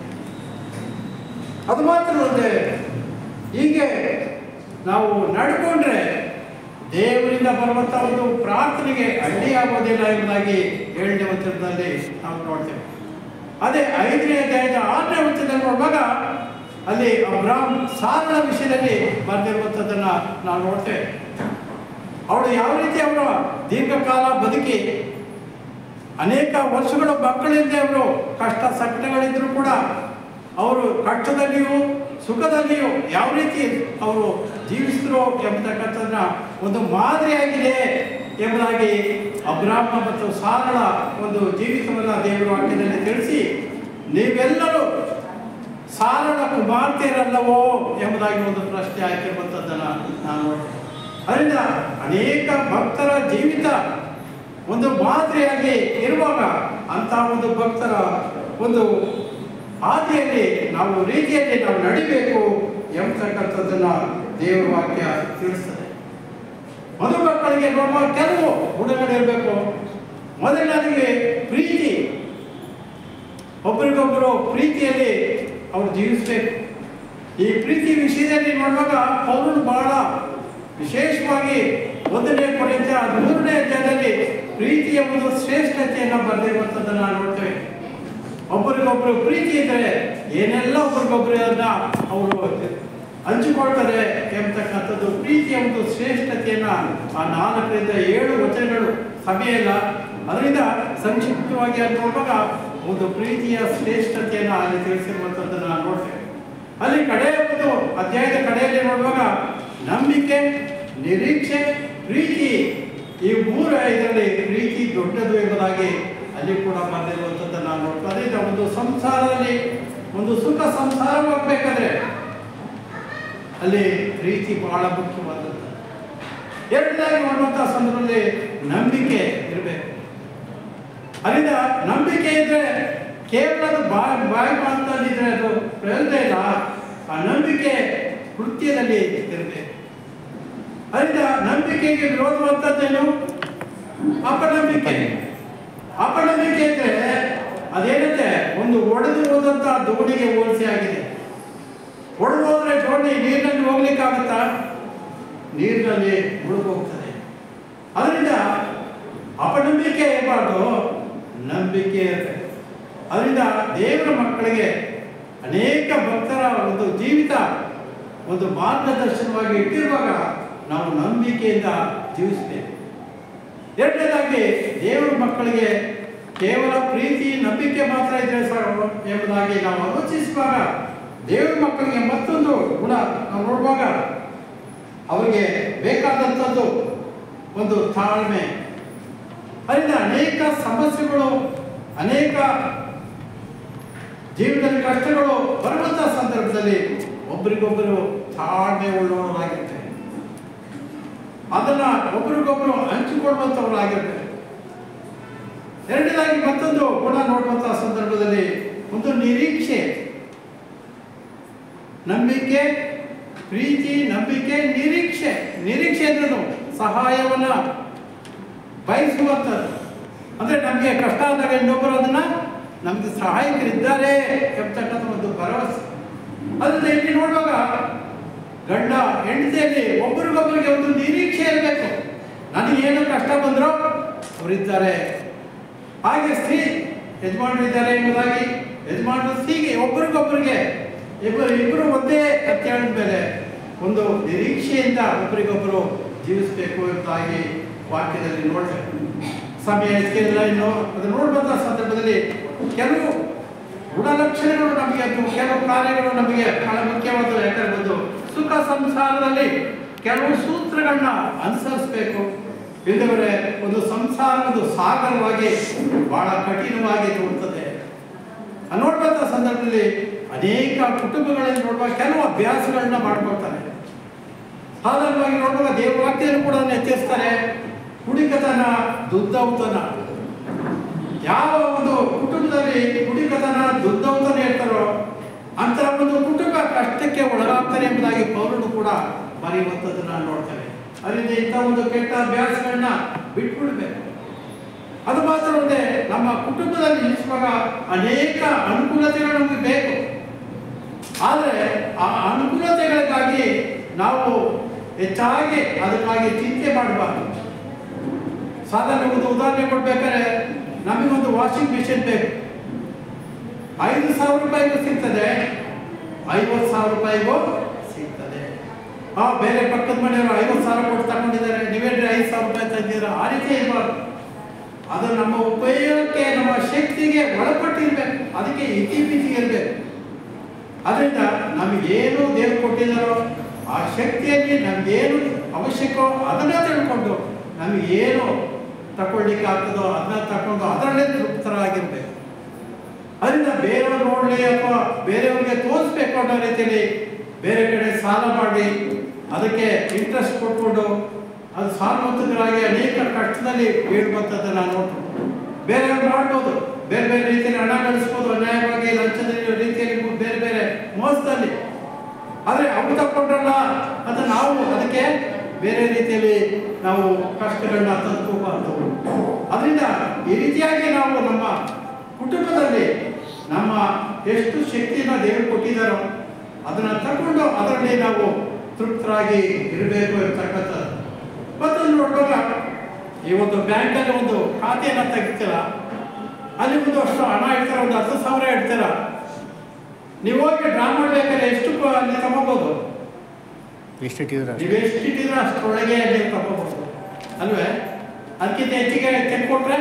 Speaker 1: ಅದು ಮಾತ್ರ ಅಲ್ಲದೆ ಹೀಗೆ ನಾವು ನಡ್ಕೊಂಡ್ರೆ ದೇವರಿಂದ ಬರುವಂಥ ಒಂದು ಪ್ರಾರ್ಥನೆಗೆ ಅಡ್ಡಿಯಾಗೋದಿಲ್ಲ ಎಂಬುದಾಗಿ ಏಳನೇ ವಚನದಲ್ಲಿ ನಾವು ನೋಡ್ತೇವೆ ಅದೇ ಐದನೇ ಅಧ್ಯಾಯದ ಆರನೇ ವಚನದಲ್ಲಿ ನೋಡುವಾಗ ಅಲ್ಲಿ ಅಬ್ರಾಮ್ ಸಾರಳ ವಿಷಯದಲ್ಲಿ ಬರೆದಿರುವಂಥದ್ದನ್ನ ನಾವು ನೋಡ್ತೇವೆ ಅವಳು ಯಾವ ರೀತಿ ಅವರ ದೀರ್ಘಕಾಲ ಬದುಕಿ ಅನೇಕ ವರ್ಷಗಳು ಮಕ್ಕಳಿಂದ ಅವರು ಕಷ್ಟ ಸಂಕಟಗಳಿದ್ರು ಕೂಡ ಅವರು ಕಷ್ಟದಲ್ಲಿಯೂ ಸುಖದಲ್ಲಿಯೂ ಯಾವ ರೀತಿ ಅವರು ಜೀವಿಸಿದ್ರು ಎಂಬತಕ್ಕಂಥದ್ದನ್ನ ಒಂದು ಮಾದರಿಯಾಗಿದೆ ಎಂಬುದಾಗಿ ಅಬ್ರಾಹ್ಮ ಮತ್ತು ಸಾರಳ ಒಂದು ಜೀವಿತವನ್ನು ದೇವರ ವಾಕ್ಯದಲ್ಲಿ ತಿಳಿಸಿ ನೀವೆಲ್ಲರೂ ಸಾರಳ ಕುಮಾರ್ತೆಯರಲ್ಲವೋ ಎಂಬುದಾಗಿ ಒಂದು ಪ್ರಶ್ನೆ ಹಾಕಿರುವಂಥದ್ದನ್ನು ನಾನು ನೋಡ್ತೇನೆ ಅದರಿಂದ ಅನೇಕ ಭಕ್ತರ ಜೀವಿತ ಒಂದು ಮಾದರಿಯಾಗಿ ಇರುವಾಗ ಅಂತ ಒಂದು ಭಕ್ತರ ಒಂದು ಹಾದಿಯಲ್ಲಿ ನಾವು ರೀತಿಯಲ್ಲಿ ನಾವು ನಡಿಬೇಕು ಎಂಬತಕ್ಕಂಥದ್ದನ್ನ ದೇವರ ವಾಕ್ಯ ತಿಳಿಸ್ತದೆ ಮದುಮಕ್ಕಳಿಗೆ ನೋಡುವ ಕೆಲವು ಗುಣಗಳಿರಬೇಕು ಮೊದಲನೇದಾಗಿ ಪ್ರೀತಿ ಒಬ್ಬರಿಗೊಬ್ಬರು ಪ್ರೀತಿಯಲ್ಲಿ ಅವರು ಜೀವಿಸಬೇಕು ಈ ಪ್ರೀತಿ ವಿಷಯದಲ್ಲಿ ನೋಡುವಾಗ ಪೌರನು ಬಹಳ ವಿಶೇಷವಾಗಿ ಒಂದನೇ ಕೊನೆಯ ಮೂರನೇ ಅಧ್ಯಾಯದಲ್ಲಿ ಪ್ರೀತಿಯ ಒಂದು ಶ್ರೇಷ್ಠತೆಯನ್ನು ಬರೆದಿರುವಂಥದ್ದನ್ನು ನಾವು ನೋಡ್ತೇವೆ ಒಬ್ಬರಿಗೊಬ್ಬರು ಪ್ರೀತಿ ಇದ್ದರೆ ಏನೆಲ್ಲ ಒಬ್ಬರಿಗೊಬ್ಬರು ಅದನ್ನ ಅವರು ಹಂಚಿಕೊಳ್ತಾರೆ ಎಂಬತಕ್ಕಂಥದ್ದು ಪ್ರೀತಿಯ ಒಂದು ಶ್ರೇಷ್ಠತೆಯನ್ನ ಆ ನಾಲ್ಕರಿಂದ ಏಳು ವಚನಗಳು ಸಮಯ ಇಲ್ಲ ಅದರಿಂದ ಸಂಕ್ಷಿಪ್ತವಾಗಿ ಅಲ್ಲಿ ನೋಡುವಾಗ ಒಂದು ಪ್ರೀತಿಯ ಶ್ರೇಷ್ಠತೆಯನ್ನು ಅಲ್ಲಿ ತಿಳಿಸಿರುವಂಥದ್ದನ್ನು ನಾವು ನೋಡ್ತೇವೆ ಅಲ್ಲಿ ಕಡೆಯ ಒಂದು ಅಧ್ಯಾಯದ ಕಡೆಯಲ್ಲಿ ನೋಡುವಾಗ ನಂಬಿಕೆ ನಿರೀಕ್ಷೆ ಪ್ರೀತಿ ಈ ಮೂರು ಇದರಲ್ಲಿ ಪ್ರೀತಿ ದೊಡ್ಡದು ಎಂಬುದಾಗಿ ಅಲ್ಲಿ ಕೂಡ ಬಂದಿರುವಂಥದ್ದನ್ನು ನಾವು ನೋಡ್ತೀವಿ ಅದರಿಂದ ಒಂದು ಸಂಸಾರದಲ್ಲಿ ಒಂದು ಸುಖ ಸಂಸಾರವಾಗಬೇಕಾದ್ರೆ ಅಲ್ಲಿ ಪ್ರೀತಿ ಬಹಳ ಮುಖ್ಯವಾದದ್ದು ಎರಡನೇದಾಗಿ ಮಾಡುವಂಥ ಸಂದರ್ಭದಲ್ಲಿ ನಂಬಿಕೆ ಇರಬೇಕು ಅದರಿಂದ ನಂಬಿಕೆ ಇದ್ರೆ ಕೇವಲ ಅದು ಬಾಯಿ ಬಾಯಿ ಮಾತಲ್ಲಿದ್ರೆ ಅದು ಪ್ರಯೋಜನ ಇಲ್ಲ ಆ ನಂಬಿಕೆ ಕೃತ್ಯದಲ್ಲಿ ಇರಬೇಕು ಅದರಿಂದ ನಂಬಿಕೆಗೆ ವಿರೋಧವಂಥದ್ದೇನು ಅಪನಂಬಿಕೆ ಅಪನಂಬಿಕೆ ಇದ್ರೆ ಅದೇನಂತೆ ಒಂದು ಒಡೆದು ಹೋದಂಥ ದೋಣಿಗೆ ಹೋಲಿಸಿ ಆಗಿದೆ ಒಡೆದು ಹೋದ್ರೆ ದೋಣಿ ನೀರಿನಲ್ಲಿ ಹೋಗ್ಲಿಕ್ಕಾಗುತ್ತಾ ನೀರಿನಲ್ಲಿ ಮುಳುಗೋಗ್ತದೆ ಅದರಿಂದ ಅಪನಂಬಿಕೆ ಇರಬಾರ್ದು ನಂಬಿಕೆ ಇರಬೇಕು ಅದರಿಂದ ದೇವರ ಮಕ್ಕಳಿಗೆ ಅನೇಕ ಭಕ್ತರ ಒಂದು ಜೀವಿತ ಒಂದು ಮಾರ್ಗದರ್ಶನವಾಗಿ ಇಟ್ಟಿರುವಾಗ ನಾವು ನಂಬಿಕೆಯಿಂದ ಜೀವಿಸಬೇಕು ಎರಡನೇದಾಗಿ ದೇವರ ಮಕ್ಕಳಿಗೆ ಕೇವಲ ಪ್ರೀತಿ ನಂಬಿಕೆ ಮಾತ್ರ ಇದ್ರೆ ಸಾಕು ಎಂಬುದಾಗಿ ನಾವು ಆಲೋಚಿಸುವಾಗ ದೇವರ ಮಕ್ಕಳಿಗೆ ಮತ್ತೊಂದು ಗುಣ ನಾವು ನೋಡುವಾಗ ಅವರಿಗೆ ಬೇಕಾದಂಥದ್ದು ಒಂದು ತಾಳ್ಮೆ ಅದರಿಂದ ಅನೇಕ ಸಮಸ್ಯೆಗಳು ಅನೇಕ ಜೀವನದಲ್ಲಿ ಕಷ್ಟಗಳು ಬರುವಂಥ ಸಂದರ್ಭದಲ್ಲಿ ಒಬ್ಬರಿಗೊಬ್ಬರು ತಾಳ್ಮೆ ಉಳ್ಳವರಾಗಿರ್ತೇವೆ ಅದನ್ನ ಒಬ್ರಿಗೊಬ್ರು ಹಂಚಿಕೊಳ್ಳುವಂಥವರಾಗಿರ್ಬೇಕು ಎರಡನೇದಾಗಿ ಮತ್ತೊಂದು ಗುಣ ನೋಡುವಂತಹ ಸಂದರ್ಭದಲ್ಲಿ ಒಂದು ನಿರೀಕ್ಷೆ ನಂಬಿಕೆ ಪ್ರೀತಿ ನಂಬಿಕೆ ನಿರೀಕ್ಷೆ ನಿರೀಕ್ಷೆ ಅಂದ್ರೂ ಸಹಾಯವನ್ನ ಬಯಸುವಂಥದ್ದು ಅಂದ್ರೆ ನಮಗೆ ಕಷ್ಟ ಆದಾಗ ಇನ್ನೊಬ್ಬರು ಅದನ್ನ ನಮ್ಗೆ ಸಹಾಯಕರಿದ್ದಾರೆ ಎಂಬತಕ್ಕಂಥ ಒಂದು ಭರವಸೆ ಅದನ್ನ ಇಲ್ಲಿ ನೋಡುವಾಗ ಗಂಡ ಹೆಂಡತಿಯಲ್ಲಿ ಒಬ್ಬರಿಗೊಬ್ಬರಿಗೆ ಒಂದು ನಿರೀಕ್ಷೆ ಇರಬೇಕು ನನಗೇನು ಕಷ್ಟ ಬಂದರೂ ಅವರಿದ್ದಾರೆ ಹಾಗೆ ಸ್ತ್ರೀ ಯಜಮಾನರು ಇದ್ದಾರೆ ಎಂಬುದಾಗಿ ಯಜಮಾನರು ಹೀಗೆ ಒಬ್ಬರಿಗೊಬ್ಬರಿಗೆ ಇಬ್ಬರು ಇಬ್ಬರು ಒಂದೇ ಅಂತ ಮೇಲೆ ಒಂದು ನಿರೀಕ್ಷೆಯಿಂದ ಒಬ್ಬರಿಗೊಬ್ಬರು ಜೀವಿಸಬೇಕು ಎಂಬುದಾಗಿ ವಾಕ್ಯದಲ್ಲಿ ನೋಡ್ತೇವೆ ಸಮಯ ಹೆಚ್ಚಿಲ್ಲ ಇನ್ನು ಅದು ನೋಡುವಂಥ ಸಂದರ್ಭದಲ್ಲಿ ಕೆಲವು ಗುಣಲಕ್ಷಣಗಳು ನಮಗೆ ಅಥವಾ ಕೆಲವು ಕಾರ್ಯಗಳು ನಮಗೆ ಬಹಳ ಮುಖ್ಯವಾದವು ಯಾಕಂದ್ರೆ ಒಂದು ಸುಖ ಸಂಸಾರದಲ್ಲಿ ಕೆಲವು ಸೂತ್ರಗಳನ್ನ ಅನುಸರಿಸಬೇಕು ಇಲ್ಲದವರೆ ಒಂದು ಸಂಸಾರ ಒಂದು ಸಾಗರವಾಗಿ ಬಹಳ ಕಠಿಣವಾಗಿ ತೋರುತ್ತದೆ ಆ ನೋಡುವಂಥ ಸಂದರ್ಭದಲ್ಲಿ ಅನೇಕ ಕುಟುಂಬಗಳಲ್ಲಿ ನೋಡುವಾಗ ಕೆಲವು ಅಭ್ಯಾಸಗಳನ್ನ ಮಾಡ್ಕೊಳ್ತಾರೆ ಸಾಧಾರಣವಾಗಿ ನೋಡುವಾಗ ದೇವ ವಾಕ್ಯದಲ್ಲಿ ಕೂಡ ಅದನ್ನ ಎಚ್ಚರಿಸ್ತಾರೆ ಕುಡಿಕತನ ದುದ್ದೌತನ ಯಾವ ಒಂದು ಕುಟುಂಬದಲ್ಲಿ ಕುಡಿಕತನ ದುದ್ದೌತನ ಇರ್ತಾರೋ ಅಂತ ಒಂದು ಕುಟುಂಬ ಕಷ್ಟಕ್ಕೆ ಒಳಗಾಗ್ತಾರೆ ಎಂಬುದಾಗಿ ಪೌರನು ಕೂಡ ಬರೆಯುವಂಥದ್ದನ್ನ ನೋಡ್ತಾರೆ ಅದರಿಂದ ಇಂಥ ಒಂದು ಕೆಟ್ಟ ಅಭ್ಯಾಸಗಳನ್ನ ಬಿಟ್ಬಿಡ್ಬೇಕು ಅದು ಮಾತ್ರ ಅಲ್ಲದೆ ನಮ್ಮ ಕುಟುಂಬದಲ್ಲಿ ನಿಲ್ಲಿಸುವಾಗ ಅನೇಕ ಅನುಕೂಲತೆಗಳು ನಮಗೆ ಬೇಕು ಆದರೆ ಆ ಅನುಕೂಲತೆಗಳಿಗಾಗಿ ನಾವು ಹೆಚ್ಚಾಗಿ ಅದಕ್ಕಾಗಿ ಚಿಂತೆ ಮಾಡಬಾರ್ದು ಸಾಧಾರಣ ಒಂದು ಉದಾಹರಣೆ ಕೊಡ್ಬೇಕಾದ್ರೆ ನಮಗೊಂದು ವಾಷಿಂಗ್ ಮಿಷಿನ್ ಬೇಕು ಐದು ಸಾವಿರ ರೂಪಾಯಿಗೂ ಸಿಗ್ತದೆ ಐವತ್ತು ಸಾವಿರ ರೂಪಾಯಿಗೂ ಸಿಗ್ತದೆ ಆ ಬೇರೆ ಪಕ್ಕದ ಮನೆಯವರು ಐವತ್ತು ಸಾವಿರ ಕೊಟ್ಟು ತಗೊಂಡಿದ್ದಾರೆ ನೀವೇನ್ರಿ ಐದು ಸಾವಿರ ರೂಪಾಯಿ ತಂದಿದ್ದೀರಾ ಆ ರೀತಿ ಇರಬಾರ್ದು ಅದು ನಮ್ಮ ಉಪಯೋಗಕ್ಕೆ ನಮ್ಮ ಶಕ್ತಿಗೆ ಒಳಪಟ್ಟಿರ್ಬೇಕು ಅದಕ್ಕೆ ಇತಿಮಿತಿ ಇರಬೇಕು ಅದರಿಂದ ನಮಗೇನು ದೇವರು ಕೊಟ್ಟಿದ್ದಾರೋ ಆ ಶಕ್ತಿಯಲ್ಲಿ ನಮಗೇನು ಅವಶ್ಯಕೋ ಅದನ್ನ ತಿಳ್ಕೊಂಡು ನಮಗೇನು ತಗೊಳ್ಳಿಕ್ಕೆ ಆಗ್ತದೋ ಅದನ್ನ ತಕೊಂಡು ಅದರಲ್ಲೇ ತೃಪ್ತರಾಗಿರ್ಬೇಕು ಅದರಿಂದ ಬೇರೆಯವ್ರು ನೋಡಲಿ ಅಥವಾ ಬೇರೆಯವ್ರಿಗೆ ತೋರಿಸ್ಬೇಕು ಅನ್ನೋ ರೀತಿಯಲ್ಲಿ ಬೇರೆ ಕಡೆ ಸಾಲ ಮಾಡಿ ಅದಕ್ಕೆ ಇಂಟ್ರೆಸ್ಟ್ ಕೊಟ್ಕೊಂಡು ಅದು ಸಾಲವಂತರಾಗಿ ಅನೇಕ ಕಷ್ಟದಲ್ಲಿ ಬೀಳುವಂಥದ್ದನ್ನ ನೋಡ್ಬೋದು ಬೇರೆಯವ್ರು ಮಾಡ್ಬೋದು ಬೇರೆ ಬೇರೆ ರೀತಿಯಲ್ಲಿ ಹಣ ಗಳಿಸ್ಬೋದು ಅನ್ಯಾಯವಾಗಿ ಲಂಚದ ರೀತಿಯಲ್ಲಿ ಬೇರೆ ಬೇರೆ ಮೋಸದಲ್ಲಿ ಆದರೆ ಅವ್ರು ತಗೊಂಡ್ರಲ್ಲ ಅಂತ ನಾವು ಅದಕ್ಕೆ ಬೇರೆ ರೀತಿಯಲ್ಲಿ ನಾವು ಕಷ್ಟಗಳನ್ನ ತಂದುಕೋಬಾರ್ದು ಅದರಿಂದ ಈ ರೀತಿಯಾಗಿ ನಾವು ನಮ್ಮ ಕುಟುಂಬದಲ್ಲಿ ನಮ್ಮ ಎಷ್ಟು ಶಕ್ತಿಯನ್ನು ದೇವರು ಕೊಟ್ಟಿದ್ದಾರೋ ಅದನ್ನ ತಗೊಂಡು ಅದರಲ್ಲಿ ನಾವು ತೃಪ್ತರಾಗಿ ಇರಬೇಕು ಇರ್ತಕ್ಕಂಥದ್ದು ಮತ್ತೊಂದು ನೋಡುವಾಗ ಈ ಒಂದು ಬ್ಯಾಂಕಲ್ಲಿ ಒಂದು ಖಾತೆಯನ್ನು ತೆಗಿತೀರ ಅಲ್ಲಿ ಒಂದು ಅಷ್ಟು ಹಣ ಇಡ್ತೀರ ಒಂದು ಹತ್ತು ಸಾವಿರ ಇಡ್ತೀರ ನೀವು ಹೋಗಿ ಡ್ರಾ ಮಾಡ್ಬೇಕಾದ್ರೆ ಎಷ್ಟು ಪ- ಅಲ್ಲಿ ತಗೋಬೋದು
Speaker 2: ಎಷ್ಟಿಟ್ಟಿದ್ರೆ
Speaker 1: ನೀವು ಎಷ್ಟು ಇಟ್ಟಿದ್ರೆ ಅಷ್ಟರೊಳಗೆ ನೀವು ತಗೋಬಹುದು ಅಲ್ವೇ ಅದಕ್ಕಿಂತ ಹೆಚ್ಚಿಗೆ ಚೆಕ್ ಕೊಟ್ರೆ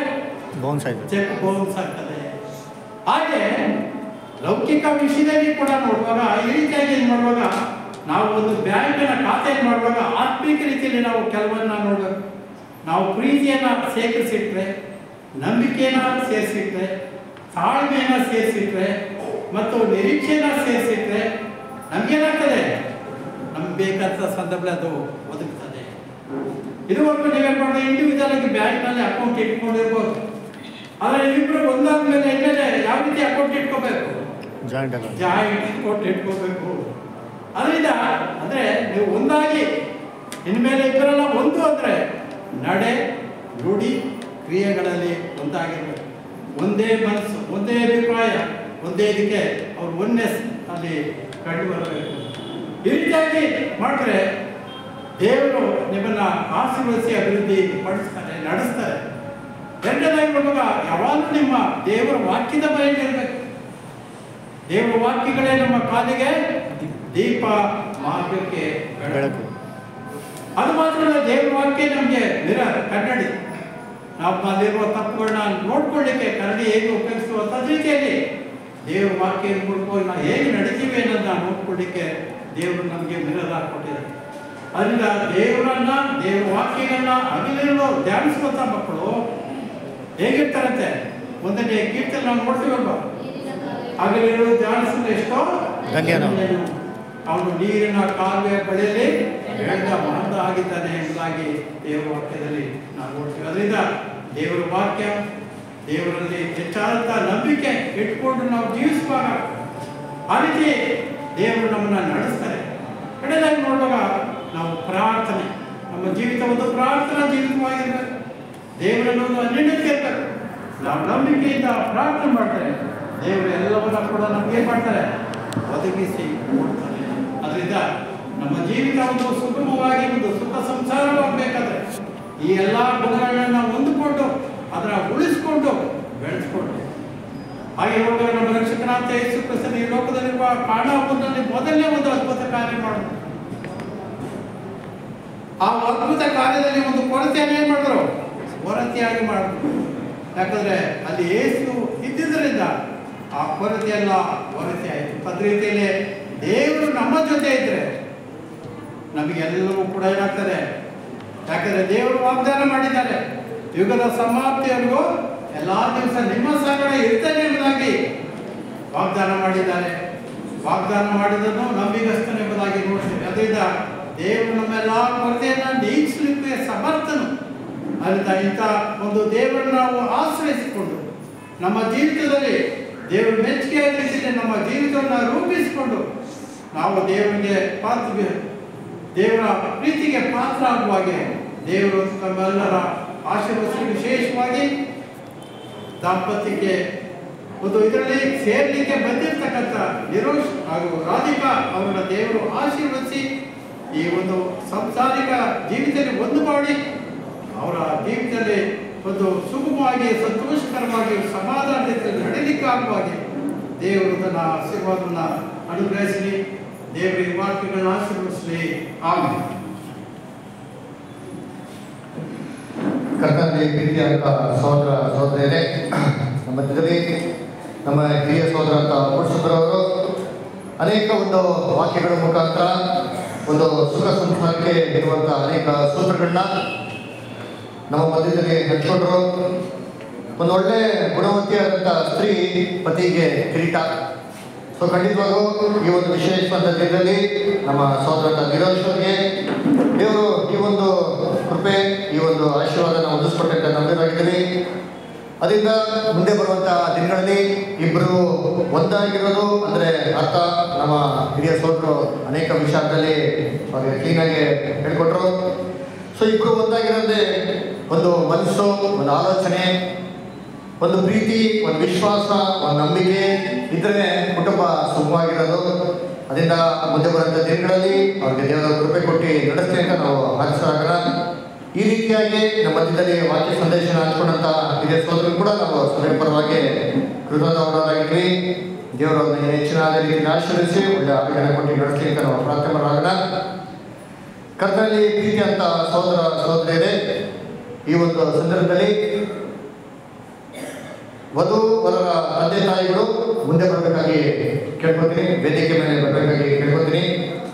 Speaker 2: ಬೌನ್ಸ್ ಆಯ್ತು
Speaker 1: ಚೆಕ್ ಬೌನ್ಸ್ ಆಗ್ತದೆ ಹಾಗೆ ಲೌಕಿಕ ವಿಷಯದಲ್ಲಿ ಕೂಡ ನೋಡುವಾಗ ಈ ರೀತಿಯಾಗಿ ಏನ್ ಮಾಡುವಾಗ ನಾವು ಒಂದು ಬ್ಯಾಂಕಿನ ಖಾತೆ ಮಾಡುವಾಗ ಆತ್ಮಿಕ ರೀತಿಯಲ್ಲಿ ನಾವು ಕೆಲವನ್ನ ನೋಡಬೇಕು ನಾವು ಪ್ರೀತಿಯನ್ನ ಸೇಕರಿಸಿಟ್ರೆ ನಂಬಿಕೆಯನ್ನ ಸೇರಿಸಿಟ್ರೆ ತಾಳ್ಮೆಯನ್ನ ಸೇರಿಸಿಟ್ರೆ ಮತ್ತು ನಿರೀಕ್ಷೆಯನ್ನ ಸೇರಿಸಿಟ್ರೆ ನಮ್ಗೇನಾಗ್ತದೆ ನಮ್ಗೆ ಬೇಕಾದ ಸಂದರ್ಭದಲ್ಲಿ ಅದು ಒದಗ್ತದೆ ಇದುವರೆಗೂ ನೀವೇನ್ ಮಾಡೋದು ಇಂಡಿವಿಜುವಲ್ ಆಗಿ ಬ್ಯಾಂಕ್ನಲ್ಲಿ ಅಕೌಂಟ್ ಇಟ್ಕೊಂಡಿರ್ಬೋದು ಆದರೆ ಇಬ್ಬರು ಒಂದಾದ್ಮೇಲೆ ಇಲ್ಲದೆ ಯಾವ ರೀತಿ ಅಕೌಂಟ್ ಇಟ್ಕೋಬೇಕು
Speaker 2: ಜಾಯಿಂಟ್ ಅಕೌಂಟ್
Speaker 1: ಜಾಯಿಂಟ್ ಅಕೌಂಟ್ ಇಟ್ಕೋಬೇಕು ಅದರಿಂದ ಅಂದ್ರೆ ನೀವು ಒಂದಾಗಿ ಇನ್ಮೇಲೆ ಇಬ್ಬರೆಲ್ಲ ಒಂದು ಅಂದ್ರೆ ನಡೆ ನುಡಿ ಕ್ರಿಯೆಗಳಲ್ಲಿ ಒಂದಾಗಿರ್ಬೇಕು ಒಂದೇ ಮನಸ್ಸು ಒಂದೇ ಅಭಿಪ್ರಾಯ ಒಂದೇ ಇದಕ್ಕೆ ಅವ್ರ ಒನ್ನೆಸ್ ಅಲ್ಲಿ ಕಂಡು ಬರಬೇಕು ಈ ರೀತಿಯಾಗಿ ಮಾಡಿದ್ರೆ ದೇವರು ನಿಮ್ಮನ್ನ ಆಶೀರ್ವದಿಸಿ ಅಭಿವೃದ್ಧಿ ಪಡಿಸ್ತಾರೆ ನಡೆಸ್ತಾರೆ ಎರಡನೇದಾಗಿ ನೋಡುವಾಗ ಯಾವಾಗಲೂ ನಿಮ್ಮ ದೇವರ ವಾಕ್ಯದ ಬಯಲಿರಬೇಕು ದೇವರ ವಾಕ್ಯಗಳೇ ನಮ್ಮ ಕಾಲಿಗೆ ದೀಪ ಮಾರ್ಗಕ್ಕೆ ಬೆಳಕು
Speaker 2: ಬೆಳಕು
Speaker 1: ಅದು ಮಾತ್ರ ಅಲ್ಲ, ದೇವರ ವಾಕ್ಯ ನಮಗೆ ಮಿರರ್ ಕನ್ನಡಿ ನಮ್ಮಲ್ಲಿರುವ ತಪ್ಪುಗಳನ್ನ ನೋಡ್ಕೊಳ್ಳಿಕ್ಕೆ ಕನ್ನಡಿ ಹೇಗೆ ಉಪಯೋಗಿಸುವ ರೀತಿಯಲ್ಲಿ ದೇವರ ವಾಕ್ಯದ ಮೂಲಕ ನಾವು ಹೇಗೆ ನಡೀತೀವಿ ಅನ್ನೋದನ್ನ ನೋಡ್ಕೊಳ್ಳಿಕ್ಕೆ ದೇವರು ನಮಗೆ ಮಿರರ್ ಹಾಕೊಟ್ಟಿದ್ದಾರೆ ಅದರಿಂದ ದೇವರನ್ನ ದೇವರ ವಾಕ್ಯಗಳನ್ನ ಹಗಲಿರುಳು ಧ್ಯಾನಿಸುವಂತ ಮಕ್ಕಳು ಹೇಗಿರ್ತಾರಂತೆ ಒಂದನೇ ಕೀರ್ತನೆ ನಾವು ನೋಡ್ತೀವಲ್ವಾ ಹಗಲಿರುಳು ಧ್ಯಾನಿಸಿದ ಎಷ್ಟೋ
Speaker 2: ಧನ್ಯನು.
Speaker 1: ಅವನು ನೀರಿನ ಕಾಲುವೆ ಬಳಿಯಲ್ಲಿ ಬೆಳೆದ ಮಹಂತ ಆಗಿದ್ದಾನೆ ಎಂಬುದಾಗಿ ದೇವರ ವಾಕ್ಯದಲ್ಲಿ ನಾವು ನೋಡ್ತೀವಿ ಅದರಿಂದ ದೇವರ ವಾಕ್ಯ ದೇವರಲ್ಲಿ ಹೆಚ್ಚಾದಂಥ ನಂಬಿಕೆ ಇಟ್ಕೊಂಡು ನಾವು ಜೀವಿಸುವಾಗ ಆ ರೀತಿ ದೇವರು ನಮ್ಮನ್ನ ನಡೆಸ್ತಾರೆ ಕಡೆದಾಗಿ ನೋಡುವಾಗ ನಾವು ಪ್ರಾರ್ಥನೆ ನಮ್ಮ ಜೀವಿತ ಒಂದು ಪ್ರಾರ್ಥನಾ ಜೀವಿತವಾಗಿರ್ಬೇಕು ದೇವರನ್ನು ಒಂದು ಅನ್ಯನ್ಯತೆ ಇರ್ಬೇಕು ನಾವು ನಂಬಿಕೆಯಿಂದ ಪ್ರಾರ್ಥನೆ ಮಾಡ್ತಾರೆ ದೇವರು ಎಲ್ಲವನ್ನ ಕೂಡ ನಮ್ಗೆ ಏನ್ ಮಾಡ್ತಾರೆ ಒದಗಿಸಿ ಕೊಡ್ತಾರೆ ಅದರಿಂದ ನಮ್ಮ ಜೀವಿತ ಒಂದು ಸುಗಮವಾಗಿ ಒಂದು ಸುಖ ಸಂಸಾರವಾಗಬೇಕಾದ್ರೆ ಈ ಎಲ್ಲ ಗುಣಗಳನ್ನ ನಾವು ಹೊಂದಿಕೊಂಡು ಅದರ ಉಳಿಸ್ಕೊಂಡು ಬೆಳೆಸ್ಕೊಂಡು ಹಾಗೆ ನೋಡುವಾಗ ನಮ್ಮ ರಕ್ಷಕನಾಥ ಯೇಸು ಕ್ರಿಸ್ತನ ಈ ಲೋಕದಲ್ಲಿರುವ ಕಾಣಾಪುರದಲ್ಲಿ ಮೊದಲನೇ ಒಂದು ಅದ್ಭುತ ಕಾರ್ಯ ಮಾಡೋದು ಆ ಅದ್ಭುತ ಕಾರ್ಯದಲ್ಲಿ ಒಂದು ಕೊರತೆಯನ್ನು ಏನ್ ಮಾಡಿದ್ರು ಕೊರತೆಯಾಗಿ ಮಾಡಿದ್ರು ಯಾಕಂದ್ರೆ ಅಲ್ಲಿ ಏಸು ಇದ್ದಿದ್ದರಿಂದ ಆ ಕೊರತೆಯೆಲ್ಲ ಕೊರತೆ ಆಯಿತು ಅದ ರೀತಿಯಲ್ಲಿ ದೇವರು ನಮ್ಮ ಜೊತೆ ಇದ್ರೆ ನಮಗೆಲ್ಲವೂ ಕೂಡ ಏನಾಗ್ತದೆ ಯಾಕಂದ್ರೆ ದೇವರು ವಾಗ್ದಾನ ಮಾಡಿದ್ದಾರೆ ಯುಗದ ಸಮಾಪ್ತಿಯವರೆಗೂ ಎಲ್ಲಾ ದಿವಸ ನಿಮ್ಮ ಸಂಗಡ ಇರ್ತೇನೆ ಎಂಬುದಾಗಿ ವಾಗ್ದಾನ ಮಾಡಿದ್ದಾರೆ ವಾಗ್ದಾನ ಮಾಡಿದನ್ನು ನಂಬಿಗಸ್ತನೆಂಬುದಾಗಿ ನೋಡ್ತೇವೆ ಅದರಿಂದ ದೇವರು ನಮ್ಮೆಲ್ಲ ಕೊರತೆಯನ್ನ ನೀಗಿಸಲಿಕ್ಕೆ ಸಮರ್ಥನು ಅದರಿಂದ ಇಂಥ ಒಂದು ದೇವರನ್ನು ನಾವು ಆಶ್ರಯಿಸಿಕೊಂಡು ನಮ್ಮ ಜೀವಿತದಲ್ಲಿ ದೇವರು ಮೆಚ್ಚುಗೆಯ ರೀತಿಯಲ್ಲಿ ನಮ್ಮ ಜೀವಿತವನ್ನು ರೂಪಿಸಿಕೊಂಡು ನಾವು ದೇವರಿಗೆ ಪಾತ್ರ ದೇವರ ಪ್ರೀತಿಗೆ ಪಾತ್ರ ಆಗುವ ಹಾಗೆ ದೇವರು ತಮ್ಮೆಲ್ಲರ ಆಶೀರ್ವದಿಸಿ ವಿಶೇಷವಾಗಿ ದಾಂಪತ್ಯಕ್ಕೆ ಒಂದು ಇದರಲ್ಲಿ ಸೇರ್ಲಿಕ್ಕೆ ಬಂದಿರತಕ್ಕಂಥ ನಿರೋಶ್ ಹಾಗೂ ರಾಧಿಕಾ ಅವರನ್ನ ದೇವರು ಆಶೀರ್ವದಿಸಿ ಈ ಒಂದು ಸಂಸಾರಿಕ ಜೀವಿತದಲ್ಲಿ ಒಂದು ಮಾಡಿ ಅವರ ಜೀವಿತದಲ್ಲಿ ಒಂದು ಸುಗಮವಾಗಿ ಸಂತೋಷಕರವಾಗಿ ಸಮಾಧಾನದಲ್ಲಿ ನಡೀಲಿಕ್ಕೆ ಆಗುವ ಹಾಗೆ ದೇವರು ತನ್ನ ಆಶೀರ್ವಾದವನ್ನು ಅನುಗ್ರಹಿಸಲಿ ದೇವರ ಈ ವಾಕ್ಯಗಳನ್ನ ಆಶೀರ್ವದಿಸಲಿ ಆಮೇಲೆ
Speaker 3: ಕರ್ತನಲ್ಲಿ ಪ್ರೀತಿಯಾದ ಸಹೋದರ ಸಹೋದರಿಯರೇ ನಮ್ಮ ಮಧ್ಯದಲ್ಲಿ ನಮ್ಮ ಹಿರಿಯ ಸಹೋದರ ಅಂತ ಪುರುಷರವರು ಅನೇಕ ಒಂದು ವಾಕ್ಯಗಳ ಮುಖಾಂತರ ಒಂದು ಸುಖ ಸಂಸಾರಕ್ಕೆ ಇರುವಂಥ ಅನೇಕ ಸೂತ್ರಗಳನ್ನ ನಮ್ಮ ಮಧ್ಯದಲ್ಲಿ ಹಂಚ್ಕೊಂಡ್ರು ಒಂದು ಒಳ್ಳೆ ಗುಣವತಿಯಾದಂಥ ಸ್ತ್ರೀ ಪತಿಗೆ ಕಿರೀಟ ಸೊ ಖಂಡಿತವಾಗೂ ಈ ಒಂದು ವಿಶೇಷವಾದ ದಿನದಲ್ಲಿ ನಮ್ಮ ಸಹೋದರ ನಿರೋಶ್ ಅವರಿಗೆ ದೇವರು ಈ ಒಂದು ಕೃಪೆ ಈ ಒಂದು ಆಶೀರ್ವಾದನ ಹೊಂದಿಸ್ಕೊಟ್ಟಂತ ನಂಬಿರಾಗಿದ್ದೀವಿ ಅದರಿಂದ ಮುಂದೆ ಬರುವಂಥ ದಿನಗಳಲ್ಲಿ ಇಬ್ಬರು ಒಂದಾಗಿರೋದು ಅಂದರೆ ಅರ್ಥ ನಮ್ಮ ಹಿರಿಯ ಸೋದರು ಅನೇಕ ವಿಚಾರದಲ್ಲಿ ಅವ್ರಿಗೆ ಕ್ಲೀನಾಗಿ ಹೇಳ್ಕೊಟ್ರು ಸೊ ಇಬ್ಬರು ಒಂದಾಗಿರೋದೇ ಒಂದು ಮನಸ್ಸು ಒಂದು ಆಲೋಚನೆ ಒಂದು ಪ್ರೀತಿ ಒಂದು ವಿಶ್ವಾಸ ಒಂದು ನಂಬಿಕೆ ಇದ್ರೆ ಕುಟುಂಬ ಸುಖವಾಗಿರೋದು ಅದರಿಂದ ಮುಂದೆ ಬರುವಂಥ ದಿನಗಳಲ್ಲಿ ಅವ್ರಿಗೆ ದೇವರ ಕೃಪೆ ಕೊಟ್ಟು ನಡೆಸ್ಲಿ ಅಂತ ನಾವು ಆಶಿಸಾಗೋಣ ಈ ರೀತಿಯಾಗಿ ನಮ್ಮ ಮಧ್ಯದಲ್ಲಿ ವಾಕ್ಯ ಸಂದೇಶನ ಹಂಚ್ಕೊಂಡಂತ ಹಿರಿಯ ಸೋದರರು ಕೂಡ ನಾವು ಸಭೆ ಪರವಾಗಿ ಕೃತಜ್ಞರಾಗಿದ್ವಿ ದೇವರನ್ನು ಹೆಚ್ಚಿನ ರೀತಿಯಲ್ಲಿ ಆಶೀರ್ವಿಸಿ ಒಳ್ಳೆ ಆರೋಗ್ಯನ ಕೊಟ್ಟು ನಡೆಸಲಿ ಅಂತ ನಾವು ಪ್ರಾರ್ಥನೆ ಮಾಡೋಣ ಕರ್ತನಲ್ಲಿ ಪ್ರೀತಿ ಅಂತ ಸಹೋದರ ಸಹೋದರಿಯರೇ ಈ ಒಂದು ಸಂದರ್ಭದಲ್ಲಿ ವಧು ವರರ ತಂದೆ ತಾಯಿಗಳು ಮುಂದೆ ಬರಬೇಕಾಗಿ ಕೇಳ್ಕೊತೀನಿ ವೇದಿಕೆ ಮೇಲೆ ಬರಬೇಕಾಗಿ ಕೇಳ್ಕೊತೀನಿ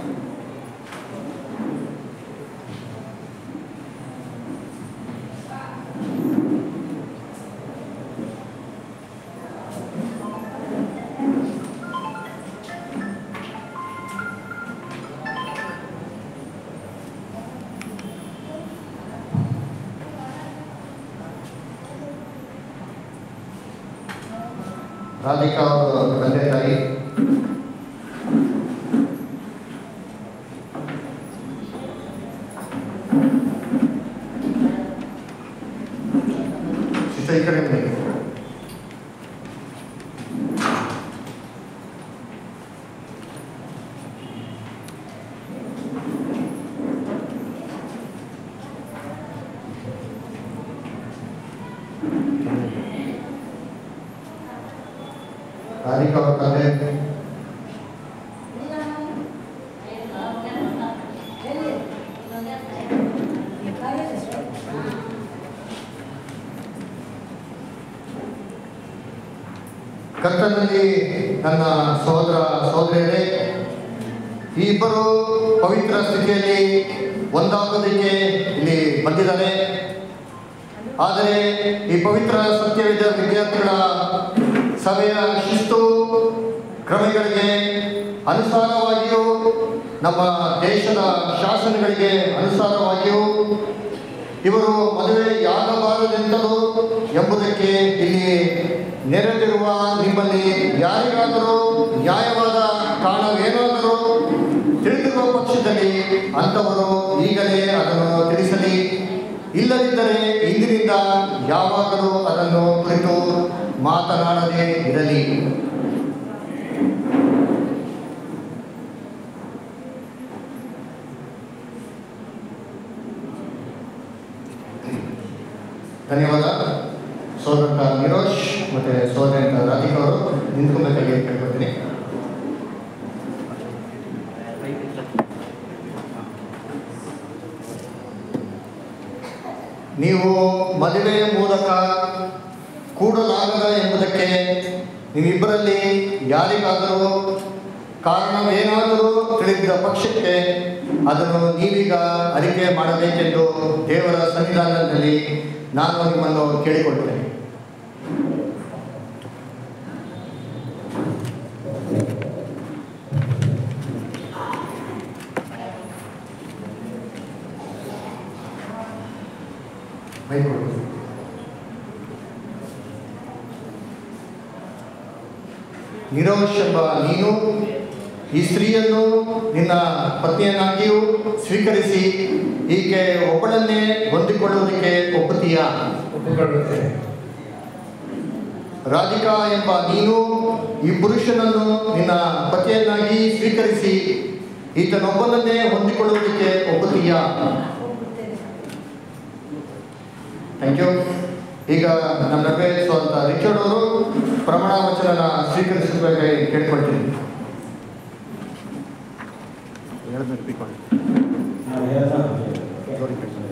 Speaker 3: ರಾಧಿಕಾ ಅವರ ತಂದೆ ತಾಯಿ ಸಿಸ್ಟರ್ ಈ ಕಡೆ ಬನ್ನಿ. ರಾಧಿಕಾ ಅವರ ತಂದೆ ಕರ್ತನಲ್ಲಿ ನನ್ನ ಸಹೋದರ ಸಹೋದರಿಯರೇ ಈ ಇಬ್ಬರು ಪವಿತ್ರ ಸ್ಥಿತಿಯಲ್ಲಿ ಒಂದಾಗೋದಕ್ಕೆ ಇಲ್ಲಿ ಬಂದಿದ್ದಾರೆ ಆದರೆ ಈ ಪವಿತ್ರ ಸತ್ಯವಿದ ವಿದ್ಯಾರ್ಥಿಗಳ ಸಭೆಯ ಶಿಸ್ತು ಕ್ರಮಗಳಿಗೆ ಅನುಸಾರವಾಗಿಯೂ ನಮ್ಮ ದೇಶದ ಶಾಸನಗಳಿಗೆ ಅನುಸಾರವಾಗಿಯೂ ಇವರು ಮದುವೆಯಾಗಬಾರದೆಂತಲೂ ಎಂಬುದಕ್ಕೆ ಇಲ್ಲಿ ನೆರೆದಿರುವ ನಿಮ್ಮಲ್ಲಿ ಯಾರಿಗಾದರೂ ನ್ಯಾಯವಾದ ಕಾರಣವೇನಾದರೂ ತಿಳಿದಿರುವ ಪಕ್ಷದಲ್ಲಿ ಅಂಥವರು ಈಗಲೇ ಅದನ್ನು ತಿಳಿಸಲಿ ಇಲ್ಲದಿದ್ದರೆ ಇಂದಿನಿಂದ ಯಾವಾಗಲೂ ಅದನ್ನು ಕುರಿತು ಮಾತನಾಡದೇ ಇರಲಿ ಧನ್ಯವಾದ ಸೋದರಂತ ನಿರೋಶ್ ಮತ್ತು ಸೋದರಂತ ರಾಧಿಕಾ ಅವರು ನಿಂತ್ಕೊಬೇಕಾಗಿ ಕೇಳ್ಕೊತೀನಿ ನೀವು ಮದುವೆಯ ಮೂಲಕ ಕೂಡಲಾಗದ ಎಂಬುದಕ್ಕೆ ನೀವಿಬ್ಬರಲ್ಲಿ ಯಾರಿಗಾದರೂ ಕಾರಣವೇನಾದರೂ ತಿಳಿದಿದ್ದ ಪಕ್ಷಕ್ಕೆ ಅದನ್ನು ನೀವೀಗ ಅರಿಕೆ ಮಾಡಬೇಕೆಂದು ದೇವರ ಸನ್ನಿಧಾನದಲ್ಲಿ ನಾನು ನಿಮ್ಮನ್ನು ಕೇಳಿಕೊಳ್ತೇನೆ ಮೈಕ್ ಕೊಡಿ. ನಿರೋಶ್ ಎಂಬ ನೀನು ಈ ಸ್ತ್ರೀಯನ್ನು ನಿನ್ನ ಪತ್ನಿಯನ್ನಾಗಿಯೂ ಸ್ವೀಕರಿಸಿ ಈಕೆ ಒಬ್ಬಳನ್ನೇ ಹೊಂದಿಕೊಳ್ಳುವುದಕ್ಕೆ ಒಪ್ಪುತ್ತೀಯಾ
Speaker 4: ಒಪ್ಪಿಕೊಳ್ಳುತ್ತೇನೆ
Speaker 3: ರಾಧಿಕಾ ಎಂಬ ನೀನು ಈ ಪುರುಷನನ್ನು ನಿನ್ನ ಪತಿಯನ್ನಾಗಿ ಸ್ವೀಕರಿಸಿ ಈತನೊಬ್ಬನನ್ನೇ ಹೊಂದಿಕೊಳ್ಳುವುದಕ್ಕೆ ಒಪ್ಪುತ್ತೀಯಾ ಥ್ಯಾಂಕ್ ಯು ಈಗ ನಮ್ಮ ನಡುವೆ ಸ್ವಂತ ರಿಚರ್ಡ್ ಅವರು ಪ್ರಮಾಣ ವಚನ ಸ್ವೀಕರಿಸಬೇಕಾಗಿ ಕೇಳ್ಕೊಳ್ತೀನಿ ಹೇಳಿದ್ಮೇಲೆ speak ಮಾಡಿ. ಜೋರಾಗಿ ಕೇಳ್ಕೊಳ್ಳಿ.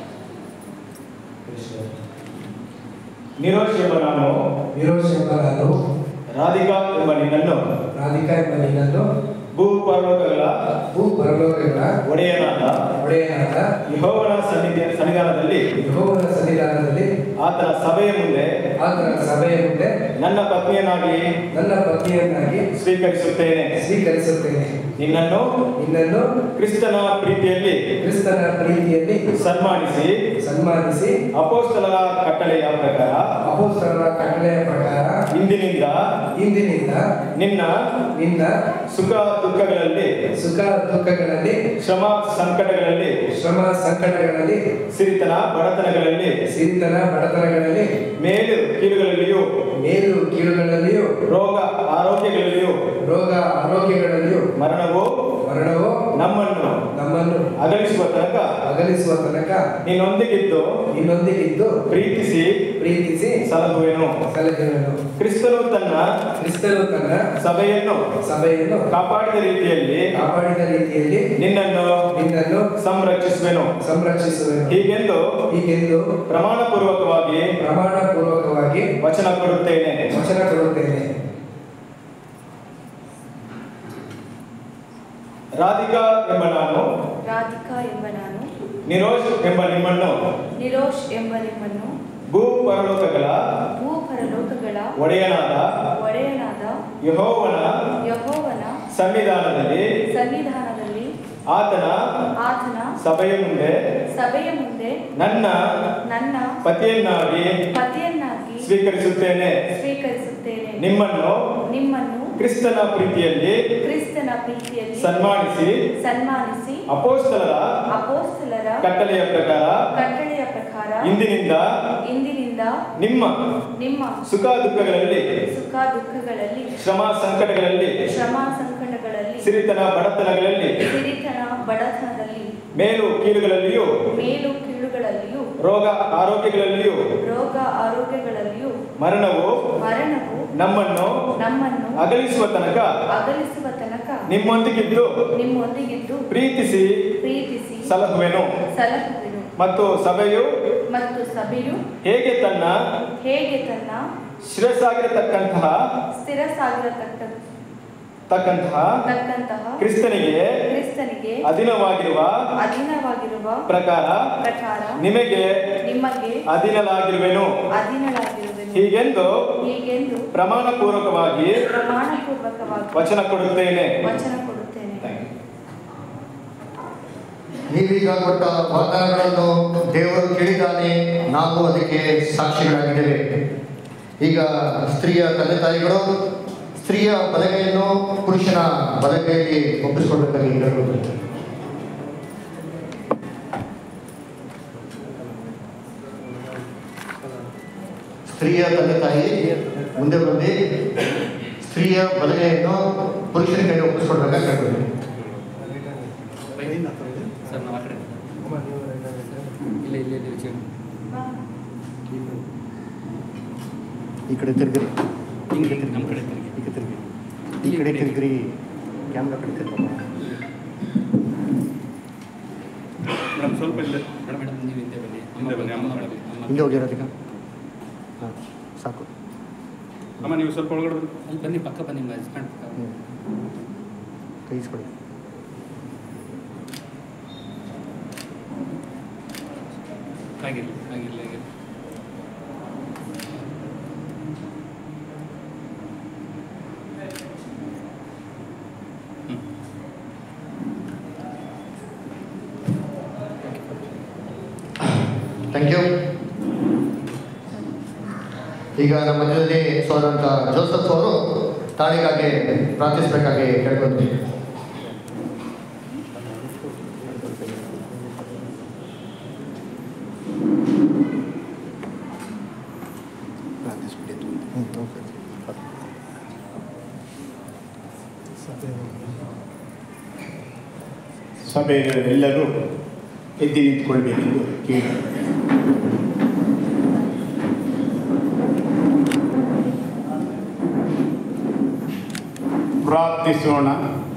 Speaker 5: ನಿರೋಶ್ ಎಂಬ ನಾನು
Speaker 4: ವಿರೋಷ್ ಎಂಬ ನಾನು
Speaker 5: ರಾಧಿಕಾ ಎಂಬ ನಿನ್ನನ್ನು
Speaker 4: ರಾಧಿಕಾ ಎಂಬ ನಿನ್ನನ್ನು
Speaker 5: ಭೂ ಪರ್ವತಗಳ
Speaker 4: ಭೂ ಪರಲೋಕಗಳ
Speaker 5: ಒಡೆಯನಾದ
Speaker 4: ಒಡೆಯನಾದ
Speaker 5: ಯೆಹೋವನ ಸನ್ನಿಧಿ ಸನ್ನಿಧಾನದಲ್ಲಿ
Speaker 4: ಯೆಹೋವನ ಸನ್ನಿಧಾನದಲ್ಲಿ
Speaker 5: ಆತನ ಸಭೆಯ ಮುಂದೆ
Speaker 4: ಆತನ ಸಭೆಯ ಮುಂದೆ
Speaker 5: ನನ್ನ ಪತ್ನಿಯನ್ನಾಗಿ
Speaker 4: ನನ್ನ ಪತ್ನಿಯನ್ನಾಗಿ
Speaker 5: ಸ್ವೀಕರಿಸುತ್ತೇನೆ
Speaker 4: ಸ್ವೀಕರಿಸುತ್ತೇನೆ
Speaker 5: ನಿನ್ನನ್ನು
Speaker 4: ನಿನ್ನನ್ನು
Speaker 5: ಕ್ರಿಸ್ತನ ಪ್ರೀತಿಯಲ್ಲಿ
Speaker 4: ಕ್ರಿಸ್ತನ ಪ್ರೀತಿಯಲ್ಲಿ
Speaker 5: ಸನ್ಮಾನಿಸಿ
Speaker 4: ಸನ್ಮಾನಿಸಿ
Speaker 5: ಅಪೋಸ್ತಲರ ಕಟ್ಟಳೆಯ ಪ್ರಕಾರ
Speaker 4: ಅಪೋಸ್ತಲರ ಕಟ್ಟಳೆಯ ಪ್ರಕಾರ
Speaker 5: ಇಂದಿನಿಂದ
Speaker 4: ಇಂದಿನಿಂದ
Speaker 5: ನಿನ್ನ
Speaker 4: ನಿನ್ನ
Speaker 5: ಸುಖ ದುಃಖಗಳಲ್ಲಿ
Speaker 4: ಸುಖ ದುಃಖಗಳಲ್ಲಿ
Speaker 5: ಶ್ರಮ ಸಂಕಟಗಳಲ್ಲಿ
Speaker 4: ಶ್ರಮ ಸಂಕಟಗಳಲ್ಲಿ
Speaker 5: ಸಿರಿತನ ಬಡತನಗಳಲ್ಲಿ
Speaker 4: ಸಿರಿತನ ಬಡತನಗಳಲ್ಲಿ
Speaker 5: ಮೇಲು ಕೀಳುಗಳಲ್ಲಿಯೂ
Speaker 4: ಮೇಲು ಕೀಳುಗಳಲ್ಲಿಯೂ
Speaker 5: ರೋಗ ಆರೋಗ್ಯಗಳಲ್ಲಿಯೂ
Speaker 4: ರೋಗ ಆರೋಗ್ಯಗಳಲ್ಲಿಯೂ
Speaker 5: ಮರಣವು
Speaker 4: ಮರಣವು
Speaker 5: ನಮ್ಮನ್ನು
Speaker 4: ನಮ್ಮನ್ನು
Speaker 5: ಅಗಲಿಸುವ ತನಕ
Speaker 4: ಅಗಲಿಸುವ ತನಕ
Speaker 5: ನಿನ್ನೊಂದಿಗಿದ್ದು
Speaker 4: ನಿನ್ನೊಂದಿಗಿದ್ದು
Speaker 5: ಪ್ರೀತಿಸಿ
Speaker 4: ಪ್ರೀತಿಸಿ
Speaker 5: ಸಲಹುವೆನು
Speaker 4: ಸಲಹುವೆನು
Speaker 5: ಕ್ರಿಸ್ತನು ತನ್ನ
Speaker 4: ಕ್ರಿಸ್ತನು ತನ್ನ
Speaker 5: ಸಭೆಯನ್ನು
Speaker 4: ಸಭೆಯನ್ನು
Speaker 5: ಕಾಪಾಡಿದ ರೀತಿಯಲ್ಲಿ
Speaker 4: ಕಾಪಾಡಿದ ರೀತಿಯಲ್ಲಿ
Speaker 5: ನಿನ್ನನ್ನು
Speaker 4: ನಿನ್ನನ್ನು
Speaker 5: ಸಂರಕ್ಷಿಸುವೆನು
Speaker 4: ಸಂರಕ್ಷಿಸುವೆನು
Speaker 5: ಹೀಗೆಂದು
Speaker 4: ಹೀಗೆಂದು
Speaker 5: ಪ್ರಮಾಣ ಪೂರ್ವಕವಾಗಿ
Speaker 4: ಪ್ರಮಾಣ ಪೂರ್ವಕವಾಗಿ
Speaker 5: ವಚನ ಕೊಡುತ್ತೇನೆ
Speaker 4: ವಚನ ಕೊಡುತ್ತೇನೆ
Speaker 5: ರಾಧಿಕಾ ಎಂಬ ನಾನು
Speaker 6: ರಾಧಿಕಾ ಎಂಬ ನಾನು
Speaker 5: ನಿರೋಷ್ ಎಂಬ ನಿಮ್ಮನ್ನು
Speaker 6: ನಿರೋಷ್ ಎಂಬ ನಿಮ್ಮನ್ನು
Speaker 5: ಭೂ ಪರಲೋಕಗಳ
Speaker 6: ಭೂ ಪರಲೋಕಗಳ
Speaker 5: ಒಡೆಯನಾದ
Speaker 6: ಒಡೆಯನಾದ
Speaker 5: ಯಹೋವನ
Speaker 6: ಯಹೋವನ
Speaker 5: ಸನ್ನಿಧಾನದಲ್ಲಿ
Speaker 6: ಸನ್ನಿಧಾನದಲ್ಲಿ
Speaker 5: ಆತನ
Speaker 6: ಆತನ
Speaker 5: ಸಭೆಯ ಮುಂದೆ
Speaker 6: ಸಭೆಯ ಮುಂದೆ
Speaker 5: ನನ್ನ
Speaker 6: ನನ್ನ
Speaker 5: ಪತಿಯನ್ನಾಗಿ
Speaker 6: ಪತಿಯನ್ನಾಗಿ
Speaker 5: ಸ್ವೀಕರಿಸುತ್ತೇನೆ
Speaker 6: ಸ್ವೀಕರಿಸುತ್ತೇನೆ
Speaker 5: ನಿಮ್ಮನ್ನು
Speaker 6: ನಿಮ್ಮನ್ನು
Speaker 5: ಕ್ರಿಸ್ತನ ಪ್ರೀತಿಯಲ್ಲಿ
Speaker 6: ಕ್ರಿಸ್ತನ ಪ್ರೀತಿಯಲ್ಲಿ
Speaker 5: ಸನ್ಮಾನಿಸಿ
Speaker 6: ಸನ್ಮಾನಿಸಿ
Speaker 5: ಅಪೋಸ್ತಲರ
Speaker 6: ಅಪೋಸ್ತಲರ
Speaker 5: ಕಟ್ಟಳೆಯ ಪ್ರಕಾರ
Speaker 6: ಕಟ್ಟಳೆಯ ಪ್ರಕಾರ
Speaker 5: ಇಂದಿನಿಂದ
Speaker 6: ಇಂದಿನಿಂದ
Speaker 5: ನಿಮ್ಮ
Speaker 6: ನಿಮ್ಮ
Speaker 5: ಸುಖ ದುಃಖಗಳಲ್ಲಿ
Speaker 6: ಸುಖ ದುಃಖಗಳಲ್ಲಿ
Speaker 5: ಶ್ರಮ ಸಂಕಟಗಳಲ್ಲಿ
Speaker 6: ಶ್ರಮ ಸಂಕಟಗಳಲ್ಲಿ
Speaker 5: ಸಿರಿತನ ಬಡತನಗಳಲ್ಲಿ
Speaker 6: ಸಿರಿತನ ಬಡತನದಲ್ಲಿ
Speaker 5: ಮೇಲು ಕೀಳುಗಳಲ್ಲಿಯೂ
Speaker 6: ಮೇಲು ಕೀಳುಗಳಲ್ಲಿಯೂ
Speaker 5: ರೋಗ ಆರೋಗ್ಯಗಳಲ್ಲಿಯೂ
Speaker 6: ರೋಗ ಆರೋಗ್ಯಗಳಲ್ಲಿಯೂ
Speaker 5: ಮರಣವು
Speaker 6: ಮರಣವು
Speaker 5: ನಮ್ಮನ್ನು
Speaker 6: ನಮ್ಮನ್ನು
Speaker 5: ಅಗಲಿಸುವ ತನಕ
Speaker 6: ಅಗಲಿಸುವ ತನಕ
Speaker 5: ನಿಮ್ಮೊಂದಿಗಿದ್ದು
Speaker 6: ನಿಮ್ಮೊಂದಿಗಿದ್ದು
Speaker 5: ಪ್ರೀತಿಸಿ
Speaker 6: ಪ್ರೀತಿಸಿ
Speaker 5: ಸಲಹುವೆನು
Speaker 6: ಸಲಹುವೆನು
Speaker 5: ಮತ್ತು ಸಭೆಯು
Speaker 6: ಮತ್ತು ಸಭೆಯು
Speaker 5: ಹೇಗೆ ತನ್ನ
Speaker 6: ಹೇಗೆ ತನ್ನ
Speaker 5: ಶಿರಸ್ಸಾಗಿರತಕ್ಕಂತಹ
Speaker 6: ಸ್ಥಿರಸಾಗಿರತಕ್ಕ
Speaker 5: ತಕ್ಕಂತಹ
Speaker 6: ತಕ್ಕಂತಹ
Speaker 5: ಕ್ರಿಸ್ತನಿಗೆ
Speaker 6: ಕ್ರಿಸ್ತನಿಗೆ
Speaker 5: ಅಧೀನವಾಗಿರುವ
Speaker 6: ಅಧೀನವಾಗಿರುವ
Speaker 5: ಪ್ರಕಾರ
Speaker 6: ಪ್ರಕಾರ
Speaker 5: ನಿಮಗೆ
Speaker 6: ನಿಮಗೆ
Speaker 5: ಅಧೀನಲಾಗಿರುವೆನು
Speaker 6: ಅಧೀನರಾಗಿರುವೆನು
Speaker 5: ಹೀಗೆಂದು
Speaker 6: ಹೀಗೆಂದು
Speaker 5: ಪ್ರಮಾಣ ಪೂರ್ವಕವಾಗಿ
Speaker 6: ಪ್ರಮಾಣಪೂರ್ವಕವಾಗಿ
Speaker 5: ವಚನ ಕೊಡುತ್ತೇನೆ
Speaker 6: ವಚನ ಕೊಡುತ್ತೇನೆ
Speaker 5: Thank you.
Speaker 3: ನೀವೀಗ ಕೊಟ್ಟ ವಾಗ್ದಾನಗಳನ್ನು ದೇವರು ಕೇಳಿದ್ದಾನೆ ನಾವು ಅದಕ್ಕೆ ಸಾಕ್ಷಿಗಳಾಗಿದ್ದೇವೆ ಈಗ ಸ್ತ್ರೀಯ ತಂದೆ ತಾಯಿಗಳು ಸ್ತ್ರೀಯ ಬಲಗೈಯನ್ನು ಪುರುಷನ ಬಲಗೈಯಲ್ಲಿ ಒಪ್ಪಿಸಿಕೊಳ್ಬೇಕಾಗಿ ಹೇಳುವುದು ಸ್ತ್ರೀಯ ತಂದೆ ತಾಯಿ ಮುಂದೆ ಬಂದು ಸ್ತ್ರೀಯ ಬಲಗೈಯನ್ನು ಪುರುಷನ ಕೈಗೆ ಒಪ್ಪಿಸ್ಕೊಡ್ಬೇಕಾಗಿ ಹೇಳ್ಬೋದು
Speaker 7: ಸರ್ ನಾವು ಆ ಕಡೆ ಇಲ್ಲ ಇಲ್ಲ ಇಲ್ಲ ಚೇಳು
Speaker 2: ಈ ಕಡೆ ತಿರ್ಗಿರಿ
Speaker 7: ಹಿಂಗೆ ನಮ್ಮ ಕಡೆ ತಿರುಗಿ
Speaker 2: ಈ ಕಡೆ ತಿರ್ಗಿ ಈ ಕಡೆ ತಿರ್ಗಿರಿ ಕ್ಯಾಮ್ರಾ ಕಡೆ ತಿರ್ಗಮ್ಮ
Speaker 8: ಮೇಡಮ್ ಸ್ವಲ್ಪ ಇಲ್ಲ
Speaker 7: ಮೇಡಮ್ ಮೇಡಮ್ ನೀವು ಹಿಂದೆ ಬನ್ನಿ
Speaker 8: ಹಿಂದೆ ಬನ್ನಿ, ಅಮ್ಮ ಬನ್ನಿ.
Speaker 2: ಹಿಂದೆ ಹೋಗಿರೋದೀಗ ಹಾಂ ಸಾಕು
Speaker 8: ಅಮ್ಮ ನೀವು ಸ್ವಲ್ಪ ಒಳಗಡೆ ಬನ್ನಿ
Speaker 7: ಅಲ್ಲಿ ಬನ್ನಿ ಪಕ್ಕ ಬನ್ನಿ ನಿಮ್ಮ ಹಸ್ಬೆಂಡ್ ಪಕ್ಕ
Speaker 2: ಹ್ಞೂ ಕೈ ಇಸ್ಕೊಡಿ
Speaker 7: ಆಗಿರಲಿ ಆಗಿರಲಿ ಆಗಿರಲಿ ಹ್ಞೂ
Speaker 3: ಥ್ಯಾಂಕ್ ಯು ಈಗ ನಮ್ಮ ಮಧ್ಯದಲ್ಲಿ ಸೋದಂತ ಜೋಸಫ್ ಅವರು ತಾಳಿಗಾಗಿ ಪ್ರಾರ್ಥಿಸಬೇಕಾಗಿ ಕೇಳ್ಕೊತೀವಿ
Speaker 2: ಪ್ರಾರ್ಥಿಸ್ಬಿಡಿ ಹ್ಞೂ ಓಕೆ
Speaker 9: ಸಭೆಯಲ್ಲರೂ ಎದ್ದು ನಿಂತ್ಕೊಳ್ಬೇಕೆಂದು ಕೇಳಿ ಪ್ರಾರ್ಥಿಸೋಣ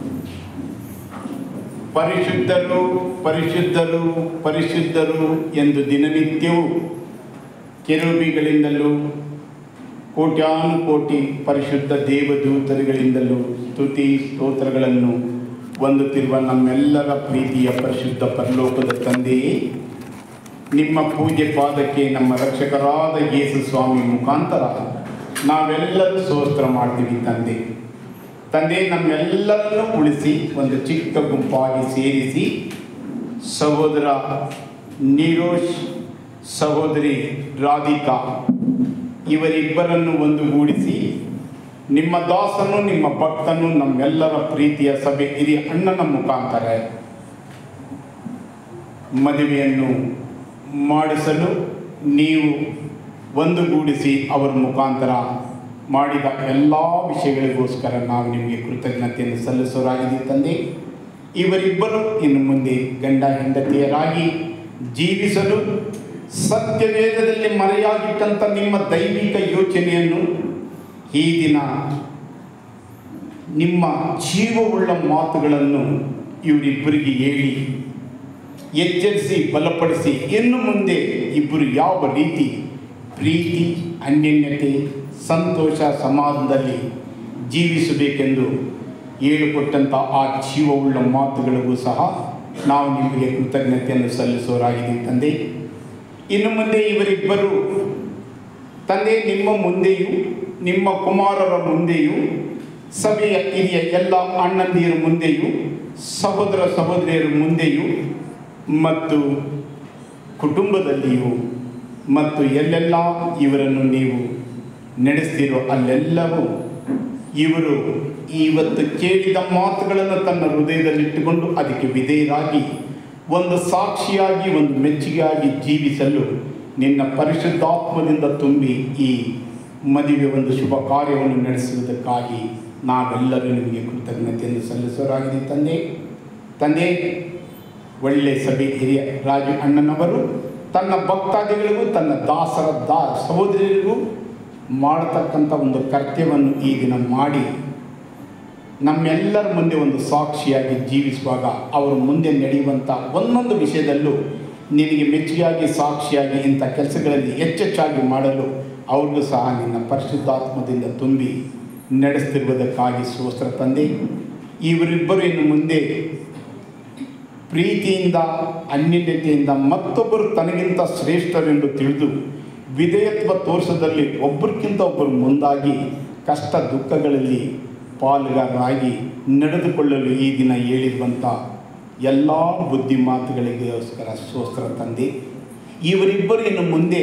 Speaker 9: ಪರಿಶುದ್ಧರು ಪರಿಶುದ್ಧರು ಪರಿಶುದ್ಧರು ಎಂದು ದಿನನಿತ್ಯವೂ ಕೆರೂಬಿಗಳಿಂದಲೂ ಕೋಟ್ಯಾನುಕೋಟಿ ಪರಿಶುದ್ಧ ದೇವದೂತರುಗಳಿಂದಲೂ ಸ್ತುತಿ ಸ್ತೋತ್ರಗಳನ್ನು ಹೊಂದುತ್ತಿರುವ ನಮ್ಮೆಲ್ಲರ ಪ್ರೀತಿಯ ಪರಿಶುದ್ಧ ಪರಲೋಕದ ತಂದೆಯೇ ನಿಮ್ಮ ಪೂಜೆ ಪಾದಕ್ಕೆ ನಮ್ಮ ರಕ್ಷಕರಾದ ಯೇಸು ಸ್ವಾಮಿ ಮುಖಾಂತರ ನಾವೆಲ್ಲರೂ ಸ್ತೋತ್ರ ಮಾಡ್ತೀವಿ ತಂದೆ ತಂದೆ ನಮ್ಮೆಲ್ಲರನ್ನು ಉಳಿಸಿ ಒಂದು ಚಿಕ್ಕ ಗುಂಪಾಗಿ ಸೇರಿಸಿ ಸಹೋದರ ನೀರೋಷ್ ಸಹೋದರಿ ರಾಧಿಕಾ ಇವರಿಬ್ಬರನ್ನು ಒಂದುಗೂಡಿಸಿ ನಿಮ್ಮ ದಾಸನು ನಿಮ್ಮ ಭಕ್ತನು ನಮ್ಮೆಲ್ಲರ ಪ್ರೀತಿಯ ಸಭೆ ಹಿರಿಯ ಅಣ್ಣನ ಮುಖಾಂತರ ಮದುವೆಯನ್ನು ಮಾಡಿಸಲು ನೀವು ಒಂದುಗೂಡಿಸಿ ಅವರ ಮುಖಾಂತರ ಮಾಡಿದ ಎಲ್ಲ ವಿಷಯಗಳಿಗೋಸ್ಕರ ನಾವು ನಿಮಗೆ ಕೃತಜ್ಞತೆಯನ್ನು ಸಲ್ಲಿಸೋರಾಗಿದೆ ತಂದೆ ಇವರಿಬ್ಬರು ಇನ್ನು ಮುಂದೆ ಗಂಡ ಹೆಂಡತಿಯರಾಗಿ ಜೀವಿಸಲು ಸತ್ಯವೇದದಲ್ಲಿ ಮರೆಯಾಗಿಟ್ಟಂಥ ನಿಮ್ಮ ದೈವಿಕ ಯೋಚನೆಯನ್ನು ಈ ದಿನ ನಿಮ್ಮ ಜೀವವುಳ್ಳ ಮಾತುಗಳನ್ನು ಇವರಿಬ್ಬರಿಗೆ ಹೇಳಿ ಎಚ್ಚರಿಸಿ ಬಲಪಡಿಸಿ ಇನ್ನು ಮುಂದೆ ಇಬ್ಬರು ಯಾವ ರೀತಿ ಪ್ರೀತಿ ಅನ್ಯೋನ್ಯತೆ ಸಂತೋಷ ಸಮಾಜದಲ್ಲಿ ಜೀವಿಸಬೇಕೆಂದು ಹೇಳಿಕೊಟ್ಟಂಥ ಆ ಜೀವವುಳ್ಳ ಮಾತುಗಳಿಗೂ ಸಹ ನಾವು ನಿಮಗೆ ಕೃತಜ್ಞತೆಯನ್ನು ಸಲ್ಲಿಸೋರಾಗಿದ್ದೀವಿ ತಂದೆ ಇನ್ನು ಮುಂದೆ ಇವರಿಬ್ಬರು ತಂದೆ ನಿಮ್ಮ ಮುಂದೆಯೂ ನಿಮ್ಮ ಕುಮಾರರ ಮುಂದೆಯೂ ಸಭೆಯ ಹಿರಿಯ ಎಲ್ಲ ಅಣ್ಣಂದಿಯರ ಮುಂದೆಯೂ ಸಹೋದರ ಸಹೋದರಿಯರ ಮುಂದೆಯೂ ಮತ್ತು ಕುಟುಂಬದಲ್ಲಿಯೂ ಮತ್ತು ಎಲ್ಲೆಲ್ಲ ಇವರನ್ನು ನೀವು ನಡೆಸ್ತಿರೋ ಅಲ್ಲೆಲ್ಲವೂ ಇವರು ಇವತ್ತು ಕೇಳಿದ ಮಾತುಗಳನ್ನು ತನ್ನ ಹೃದಯದಲ್ಲಿಟ್ಟುಕೊಂಡು ಅದಕ್ಕೆ ವಿಧೇಯರಾಗಿ ಒಂದು ಸಾಕ್ಷಿಯಾಗಿ ಒಂದು ಮೆಚ್ಚುಗೆಯಾಗಿ ಜೀವಿಸಲು ನಿನ್ನ ಪರಿಶುದ್ಧಾತ್ಮದಿಂದ ತುಂಬಿ ಈ ಮದುವೆ ಒಂದು ಶುಭ ಕಾರ್ಯವನ್ನು ನಡೆಸುವುದಕ್ಕಾಗಿ ನಾವೆಲ್ಲರೂ ನಿಮಗೆ ಕೃತಜ್ಞತೆಯನ್ನು ಸಲ್ಲಿಸೋರಾಗಿದೆ ತಂದೆ ತಂದೆ ಒಳ್ಳೆ ಸಭೆ ಹಿರಿಯ ರಾಜು ಅಣ್ಣನವರು ತನ್ನ ಭಕ್ತಾದಿಗಳಿಗೂ ತನ್ನ ದಾಸರ ದಾ ಸಹೋದರಿಗೂ ಮಾಡತಕ್ಕಂಥ ಒಂದು ಕರ್ತವ್ಯವನ್ನು ಈ ದಿನ ಮಾಡಿ ನಮ್ಮೆಲ್ಲರ ಮುಂದೆ ಒಂದು ಸಾಕ್ಷಿಯಾಗಿ ಜೀವಿಸುವಾಗ ಅವರು ಮುಂದೆ ನಡೆಯುವಂಥ ಒಂದೊಂದು ವಿಷಯದಲ್ಲೂ ನಿನಗೆ ಮೆಚ್ಚುಗೆಯಾಗಿ ಸಾಕ್ಷಿಯಾಗಿ ಇಂಥ ಕೆಲಸಗಳಲ್ಲಿ ಹೆಚ್ಚೆಚ್ಚಾಗಿ ಮಾಡಲು ಅವ್ರಿಗೂ ಸಹ ನಿನ್ನ ಪರಿಶುದ್ಧಾತ್ಮದಿಂದ ತುಂಬಿ ನಡೆಸ್ತಿರುವುದಕ್ಕಾಗಿ ಸೋಸ್ತ್ರ ತಂದೆ ಇವರಿಬ್ಬರು ಇನ್ನು ಮುಂದೆ ಪ್ರೀತಿಯಿಂದ ಅನ್ಯನ್ಯತೆಯಿಂದ ಮತ್ತೊಬ್ಬರು ತನಗಿಂತ ಶ್ರೇಷ್ಠರೆಂದು ತಿಳಿದು ವಿಧೇಯತ್ವ ತೋರಿಸೋದಲ್ಲಿ ಒಬ್ಬರಿಗಿಂತ ಒಬ್ಬರು ಮುಂದಾಗಿ ಕಷ್ಟ ದುಃಖಗಳಲ್ಲಿ ಪಾಲುಗಾರರಾಗಿ ನಡೆದುಕೊಳ್ಳಲು ಈ ದಿನ ಹೇಳಿರುವಂಥ ಎಲ್ಲ ಬುದ್ಧಿ ಮಾತುಗಳಿಗೋಸ್ಕರ ಸೋಸ್ತ್ರ ತಂದೆ ಇವರಿಬ್ಬರು ಇನ್ನು ಮುಂದೆ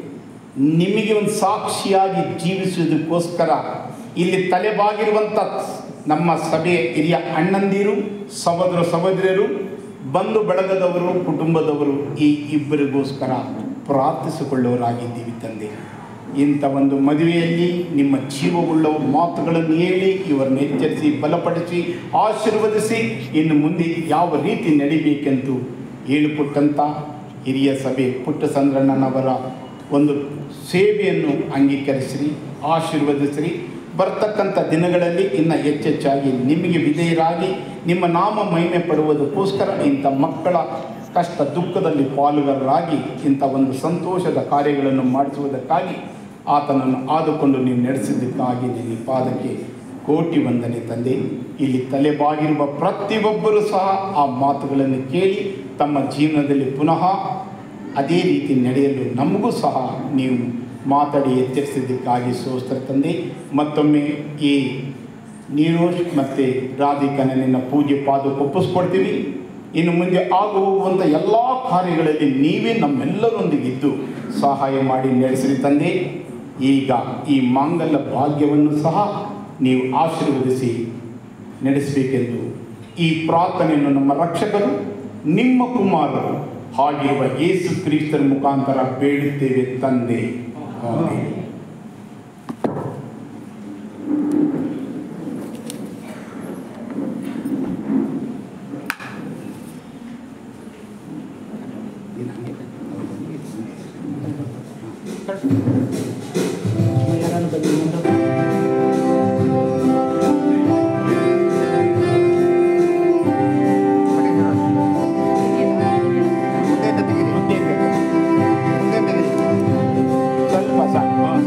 Speaker 9: ನಿಮಗೆ ಒಂದು ಸಾಕ್ಷಿಯಾಗಿ ಜೀವಿಸುವುದಕ್ಕೋಸ್ಕರ ಇಲ್ಲಿ ತಲೆಬಾಗಿರುವಂಥ ನಮ್ಮ ಸಭೆಯ ಹಿರಿಯ ಅಣ್ಣಂದಿರು ಸಹೋದರ ಸಹೋದರಿಯರು ಬಂಧು ಬಳಗದವರು ಕುಟುಂಬದವರು ಈ ಇಬ್ಬರಿಗೋಸ್ಕರ ಪ್ರಾರ್ಥಿಸಿಕೊಳ್ಳುವರಾಗಿದ್ದೀವಿ ತಂದೆ ಇಂಥ ಒಂದು ಮದುವೆಯಲ್ಲಿ ನಿಮ್ಮ ಜೀವವುಳ್ಳ ಮಾತುಗಳನ್ನು ಹೇಳಿ ಇವರನ್ನು ಎಚ್ಚರಿಸಿ ಬಲಪಡಿಸಿ ಆಶೀರ್ವದಿಸಿ ಇನ್ನು ಮುಂದೆ ಯಾವ ರೀತಿ ನಡಿಬೇಕೆಂದು ಹೇಳಿಕೊಟ್ಟಂಥ ಹಿರಿಯ ಸಭೆ ಪುಟ್ಟಚಂದ್ರಣ್ಣನವರ ಒಂದು ಸೇವೆಯನ್ನು ಅಂಗೀಕರಿಸಿರಿ ಆಶೀರ್ವದಿಸಿರಿ ಬರ್ತಕ್ಕಂಥ ದಿನಗಳಲ್ಲಿ ಇನ್ನು ಹೆಚ್ಚೆಚ್ಚಾಗಿ ನಿಮಗೆ ವಿಧೇಯರಾಗಿ ನಿಮ್ಮ ನಾಮ ಮಹಿಮೆ ಪಡುವುದಕ್ಕೋಸ್ಕರ ಇಂಥ ಮಕ್ಕಳ ಕಷ್ಟ ದುಃಖದಲ್ಲಿ ಪಾಲುಗಾರರಾಗಿ ಇಂಥ ಒಂದು ಸಂತೋಷದ ಕಾರ್ಯಗಳನ್ನು ಮಾಡಿಸುವುದಕ್ಕಾಗಿ ಆತನನ್ನು ಆದುಕೊಂಡು ನೀವು ನಡೆಸಿದ್ದಕ್ಕಾಗಿ ನಿನ್ನ ಪಾದಕ್ಕೆ ಕೋಟಿ ವಂದನೆ ತಂದೆ ಇಲ್ಲಿ ತಲೆಬಾಗಿರುವ ಪ್ರತಿಯೊಬ್ಬರೂ ಸಹ ಆ ಮಾತುಗಳನ್ನು ಕೇಳಿ ತಮ್ಮ ಜೀವನದಲ್ಲಿ ಪುನಃ ಅದೇ ರೀತಿ ನಡೆಯಲು ನಮಗೂ ಸಹ ನೀವು ಮಾತಾಡಿ ಎಚ್ಚರಿಸಿದ್ದಕ್ಕಾಗಿ ಸೋಸ್ತರ ತಂದೆ ಮತ್ತೊಮ್ಮೆ ಈ ನೀರೋಷ್ ಮತ್ತು ರಾಧಿಕನ ನಿನ್ನ ಪೂಜೆ ಪಾದ ಒಪ್ಪಿಸ್ಕೊಡ್ತೀವಿ ಇನ್ನು ಮುಂದೆ ಆಗು ಹೋಗುವಂಥ ಎಲ್ಲ ಕಾರ್ಯಗಳಲ್ಲಿ ನೀವೇ ನಮ್ಮೆಲ್ಲರೊಂದಿಗೆ ಇದ್ದು ಸಹಾಯ ಮಾಡಿ ನಡೆಸಿರಿ ತಂದೆ ಈಗ ಈ ಮಾಂಗಲ್ಯ ಭಾಗ್ಯವನ್ನು ಸಹ ನೀವು ಆಶೀರ್ವದಿಸಿ ನಡೆಸಬೇಕೆಂದು ಈ ಪ್ರಾರ್ಥನೆಯನ್ನು ನಮ್ಮ ರಕ್ಷಕರು ನಿಮ್ಮ ಕುಮಾರರು ಹಾಗಿರುವ ಯೇಸು ಕ್ರಿಸ್ತರ ಮುಖಾಂತರ ಬೇಡುತ್ತೇವೆ ತಂದೆ ಆಮೆನ್.
Speaker 3: ಮುಂದೆ ತೆಗೀರಿ. ಮುಂದೆ ತೆಗೀರಿ.
Speaker 9: ಸ್ವಲ್ಪ ಸಾಕು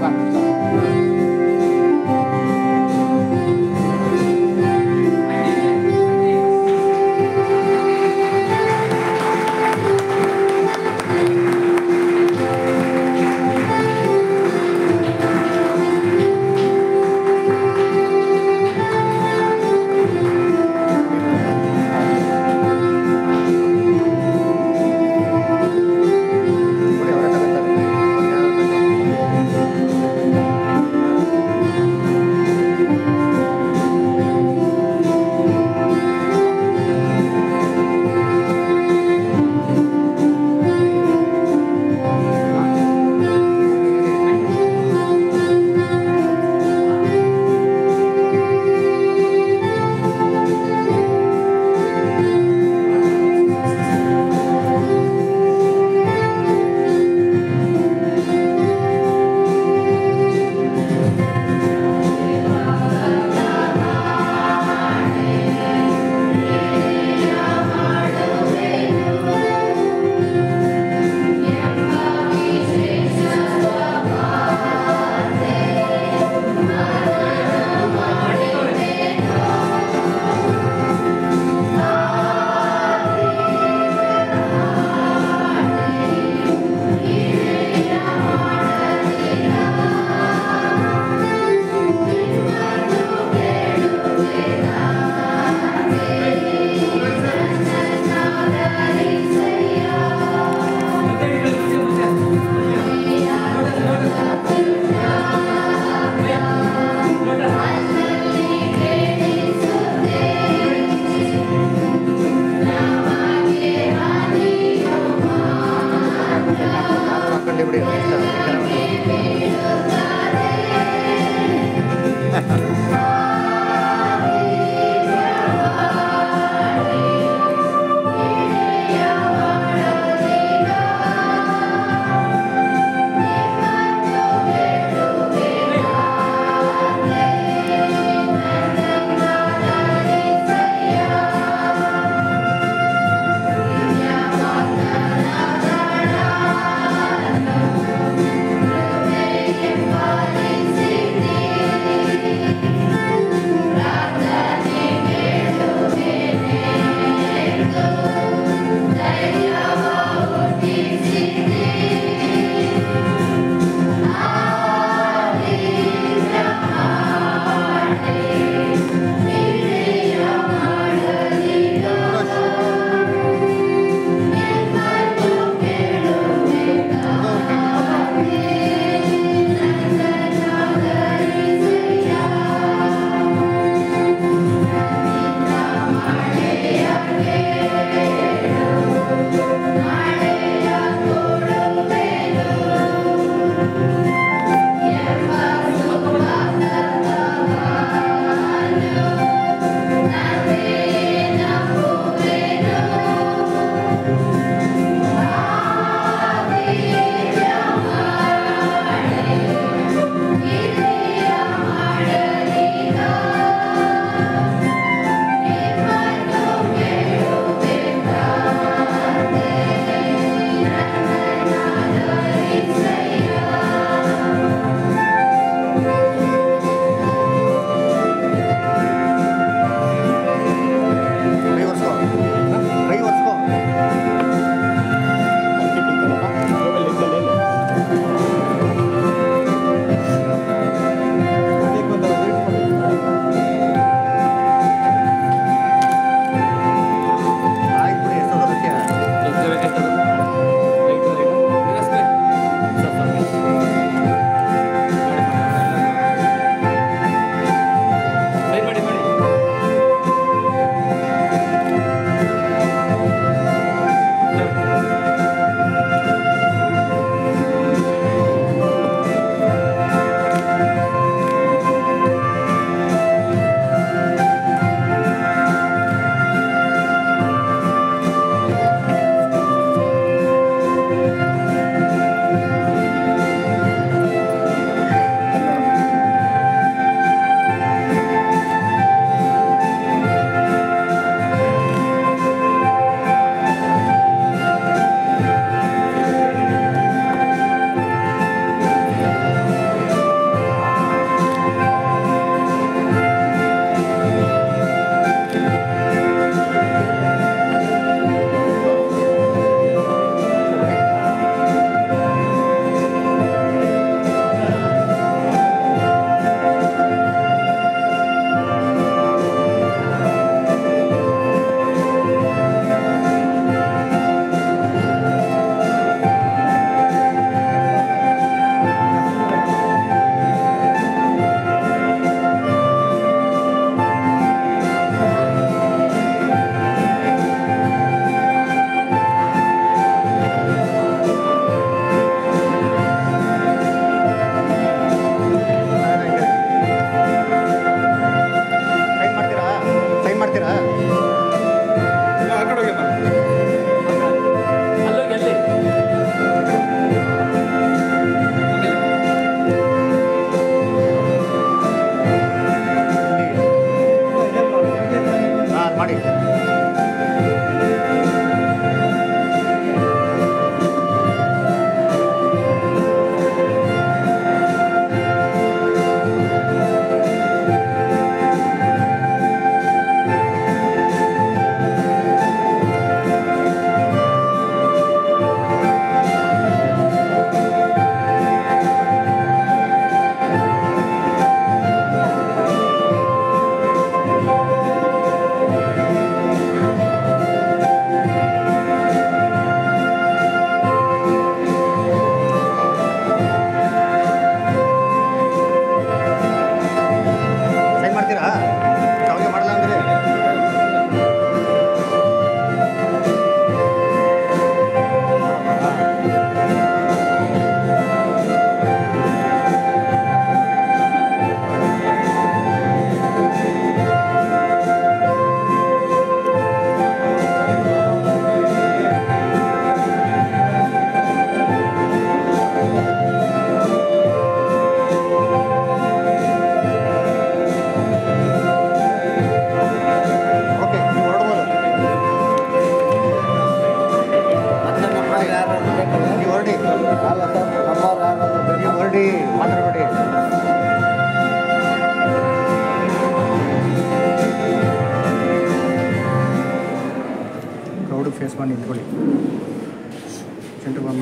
Speaker 2: ನಿಂತ್ಕೊಳ್ಳಿ ಸೆಂಟ್ರ್ ಬಾಮ್ಮ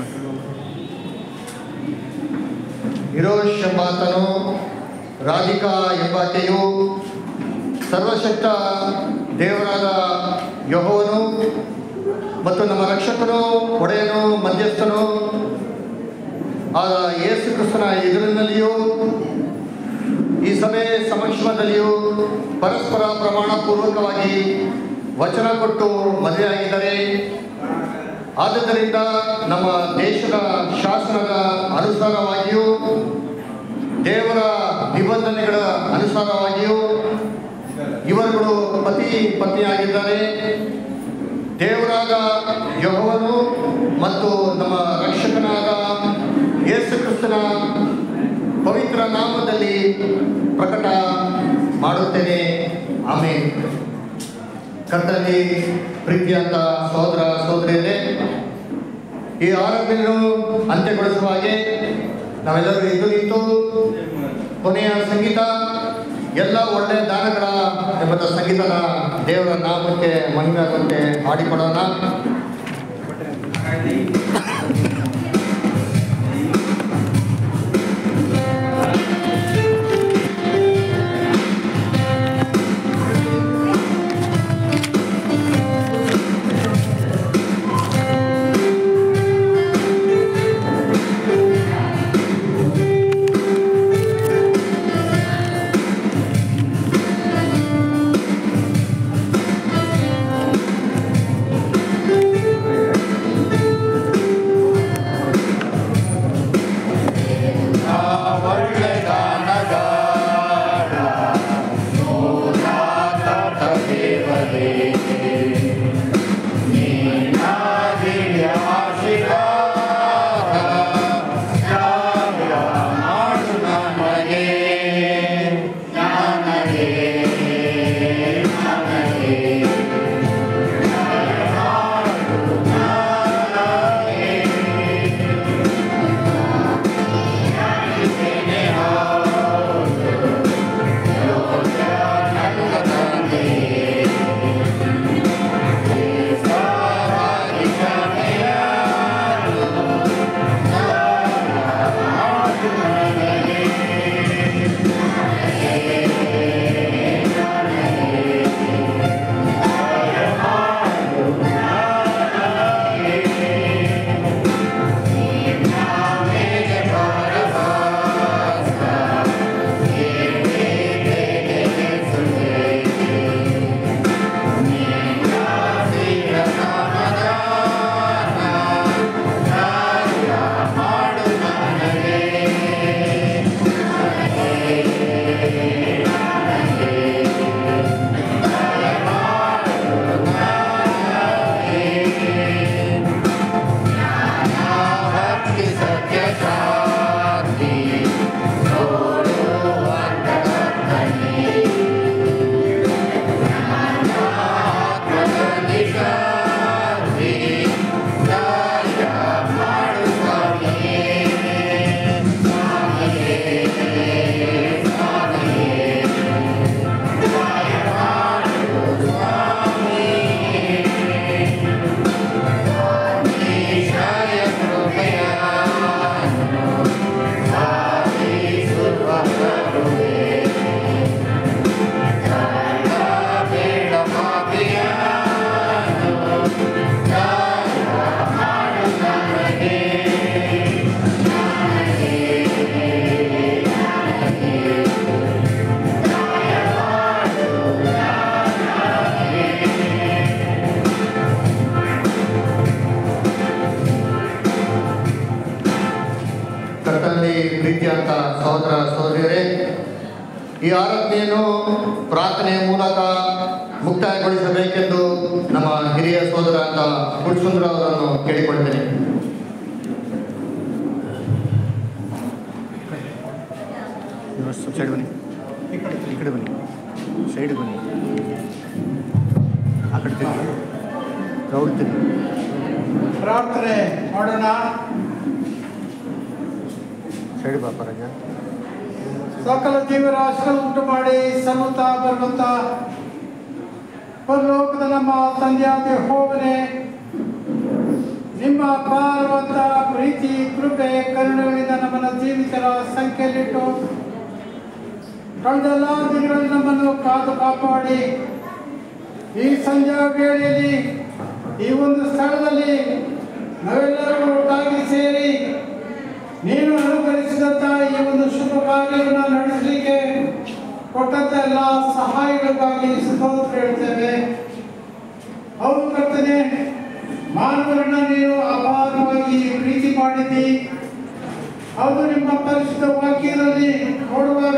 Speaker 3: ಹಿರೋಶ್ ಎಂಬಾತನು ರಾಧಿಕಾ ಎಂಬಾಕೆಯು ಸರ್ವಶಕ್ತ ದೇವರಾದ ಯಹೋವನು ಮತ್ತು ನಮ್ಮ ರಕ್ಷಕನು ಒಡೆಯನು ಮಧ್ಯಸ್ಥನು ಆದ ಯೇಸು ಕ್ರಿಸ್ತನ ಎದುರಿನಲ್ಲಿಯೂ ಈ ಸಭೆ ಸಮಕ್ಷಮದಲ್ಲಿಯೂ ಪರಸ್ಪರ ಪ್ರಮಾಣ ಪೂರ್ವಕವಾಗಿ ವಚನ ಕೊಟ್ಟು ಮದುವೆಯಾಗಿದ್ದಾರೆ ಆದುದರಿಂದ ನಮ್ಮ ದೇಶದ ಶಾಸನದ ಅನುಸಾರವಾಗಿಯೂ ದೇವರ ನಿಬಂಧನೆಗಳ ಅನುಸಾರವಾಗಿಯೂ ಇವರುಗಳು ಪತಿ ಪತ್ನಿಯಾಗಿದ್ದಾರೆ ದೇವರಾದ ಯಹೋವನು ಮತ್ತು ನಮ್ಮ ರಕ್ಷಕನಾದ ಯೇಸು ಕ್ರಿಸ್ತನ ಪವಿತ್ರ ನಾಮದಲ್ಲಿ ಪ್ರಕಟ ಮಾಡುತ್ತೇನೆ ಆಮೇಲೆ ಕರ್ತನಲ್ಲಿ ಪ್ರೀತಿಯಂತ ಸಹೋದರ ಸಹೋದರಿಯರೇ ಈ ಆರಾಧನೆಯನ್ನು ಅಂತ್ಯಗೊಳಿಸುವ ಹಾಗೆ ನಾವೆಲ್ಲರೂ ಎದ್ದು ನಿಂತು ಕೊನೆಯ ಸಂಗೀತ ಎಲ್ಲ ಒಳ್ಳೆಯ ದಾನಗಳ ಎಂಬ ಸಂಗೀತನ ದೇವರ ನಾಮಕ್ಕೆ ಮಹಿಮೆಯಾಗುವಂತೆ ಹಾಡಿಕೊಡೋಣ ಕರ್ತನಲ್ಲಿ ಪ್ರೀತಿಯಂತ ಸಹೋದರ ಸಹೋದರಿಯರೇ ಈ ಆರಾಧನೆಯನ್ನು ಪ್ರಾರ್ಥನೆಯ ಮೂಲಕ ಮುಕ್ತಾಯಗೊಳಿಸಬೇಕೆಂದು ನಮ್ಮ ಹಿರಿಯ ಸಹೋದರ ಅಂತ ಪುರುಷುಂದ್ರ ಅವರನ್ನು ಕೇಳಿಕೊಳ್ತೇನೆ
Speaker 2: ನೀವು ಸೈಡ್ ಬನ್ನಿ ಈ ಕಡೆ ಬನ್ನಿ ಸೈಡ್ ಬನ್ನಿ ಆ ಕಡೆ ತಿರುಗಿ ರೌಡ್ ತಿರುಗಿ
Speaker 1: ಪ್ರಾರ್ಥನೆ ಮಾಡೋಣ
Speaker 2: ಸೈಡ್ ಬಾಪ ರಾಜ
Speaker 1: ಸಕಲ ಜೀವರಾಶಿಗಳು ಉಂಟು ಮಾಡಿ ಸಲ್ಲುತ್ತಾ ಬರುತ್ತಾ ಪರಲೋಕದ ನಮ್ಮ ತಂದೆಯಾದ ಹೋವನೆ ನಿಮ್ಮ ಅಪಾರವಾದ ಪ್ರೀತಿ ಕೃಪೆ ಕರುಣೆಗಳಿಂದ ನಮ್ಮನ್ನು ಜೀವಿತರ ಸಂಖ್ಯೆಯಲ್ಲಿಟ್ಟು ಕಳೆದೆಲ್ಲ ದಿನಗಳಲ್ಲಿ ನಮ್ಮನ್ನು ಕಾದು ಕಾಪಾಡಿ ಈ ಸಂಜೆ ವೇಳೆಯಲ್ಲಿ ಈ ಒಂದು ಸ್ಥಳದಲ್ಲಿ ನಾವೆಲ್ಲರೂ ಒಟ್ಟಾಗಿ ಸೇರಿ ನೀನು ಅನುಗ್ರಹಿಸಿದಂಥ ಈ ಒಂದು ಶುಭ ಕಾರ್ಯವನ್ನು ನಡೆಸಲಿಕ್ಕೆ ಕೊಟ್ಟಂತ ಎಲ್ಲ ಸಹಾಯಗಳಿಗಾಗಿ ಸ್ತೋತ್ರ ಹೇಳ್ತೇವೆ ಹೌದು ಕರ್ತನೆ ಮಾನವರನ್ನ ನೀನು ಅಪಾರವಾಗಿ ಪ್ರೀತಿ ಮಾಡಿದ್ದಿ ಹೌದು ನಿಮ್ಮ ಪರಿಶುದ್ಧ ವಾಕ್ಯದಲ್ಲಿ ನೋಡುವಾಗ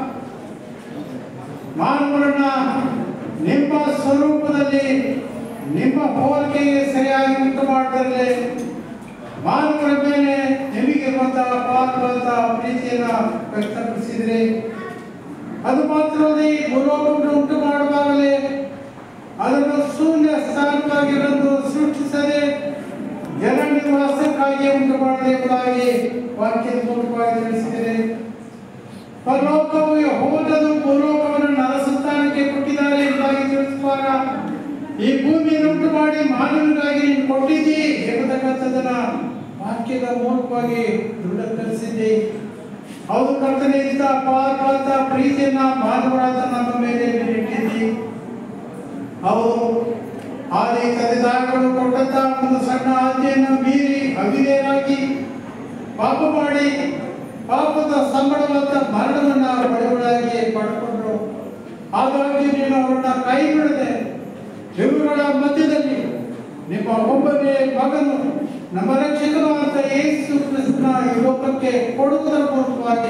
Speaker 1: ಮಾನವರನ್ನ ನಿಮ್ಮ ಸ್ವರೂಪದಲ್ಲಿ ನಿಮ್ಮ ಹೋಲಿಕೆಗೆ ಸರಿಯಾಗಿ ಉಂಟು ಮಾಡಿದಲ್ಲಿ ಮಾನವರ ಮೇಲೆ ನಿಮಗಿರುವಂತಹ ಅಪಾರವಾದ ಪ್ರೀತಿಯನ್ನ ವ್ಯಕ್ತಪಡಿಸಿದ್ರಿ ಅದು ಮಾತ್ರವಲ್ಲದೆ ಈ ಭೂಲೋಕವನ್ನು ಉಂಟು ಮಾಡುವಾಗಲೇ ಅದನ್ನು ಶೂನ್ಯ ಸ್ಥಾನವಾಗಿರಲು ಸೃಷ್ಟಿಸದೆ ಜನ ನಿವಾಸಕ್ಕಾಗಿ ಉಂಟು ಮಾಡದೆ ಎಂಬುದಾಗಿ ವಾಕ್ಯದ ಮೂಲಕವಾಗಿ ತಿಳಿಸಿದರೆ ಪರಲೋಕವು ಹೋದದು ಭೂಲೋಕವನ್ನು ನರಸಂತಾನಕ್ಕೆ ಕೊಟ್ಟಿದ್ದಾರೆ ಎಂಬುದಾಗಿ ತಿಳಿಸುವಾಗ ಈ ಭೂಮಿಯನ್ನು ಉಂಟು ಮಾಡಿ ಮಾನವನಿಗಾಗಿ ನೀನು ಕೊಟ್ಟಿದ್ದಿ ಎಂಬತಕ್ಕಂಥದ್ದನ್ನ ವಾಕ್ಯದ ಮೂಲಕವಾಗಿ ದೃಢೀಕರಿಸಿದ್ದಿ ಹೌದು ಕರ್ತನೆ ಇಂಥ ಅಪಾರವಾದ ಪ್ರೀತಿಯನ್ನ ಮಾನವರಾದ ನಮ್ಮ ಮೇಲೆ ನೀನು ಇಟ್ಟಿದ್ದಿ ಹೌದು ಆದಿ ತಂದೆದಾರಗಳು ಕೊಟ್ಟಂತ ಒಂದು ಸಣ್ಣ ಆಜ್ಞೆಯನ್ನು ಮೀರಿ ಅವಿಧೇಯರಾಗಿ ಪಾಪ ಮಾಡಿ ಪಾಪದ ಸಂಬಳವಾದ ಮರಣವನ್ನ ಬಡವರಾಗಿ ಪಡ್ಕೊಂಡ್ರು ಹಾಗಾಗಿ ನೀನು ಅವರನ್ನ ಕೈ ಬಿಡದೆ ಇವುಗಳ ಮಧ್ಯದಲ್ಲಿ ನಿಮ್ಮ ಒಬ್ಬನೇ ಮಗನು ನಮ್ಮ ರಕ್ಷಕನು ಅಂತ ಯೇಸು ಕ್ರಿಸ್ತನ ಈ ಲೋಕಕ್ಕೆ ಕೊಡುವುದರ ಮೂಲಕವಾಗಿ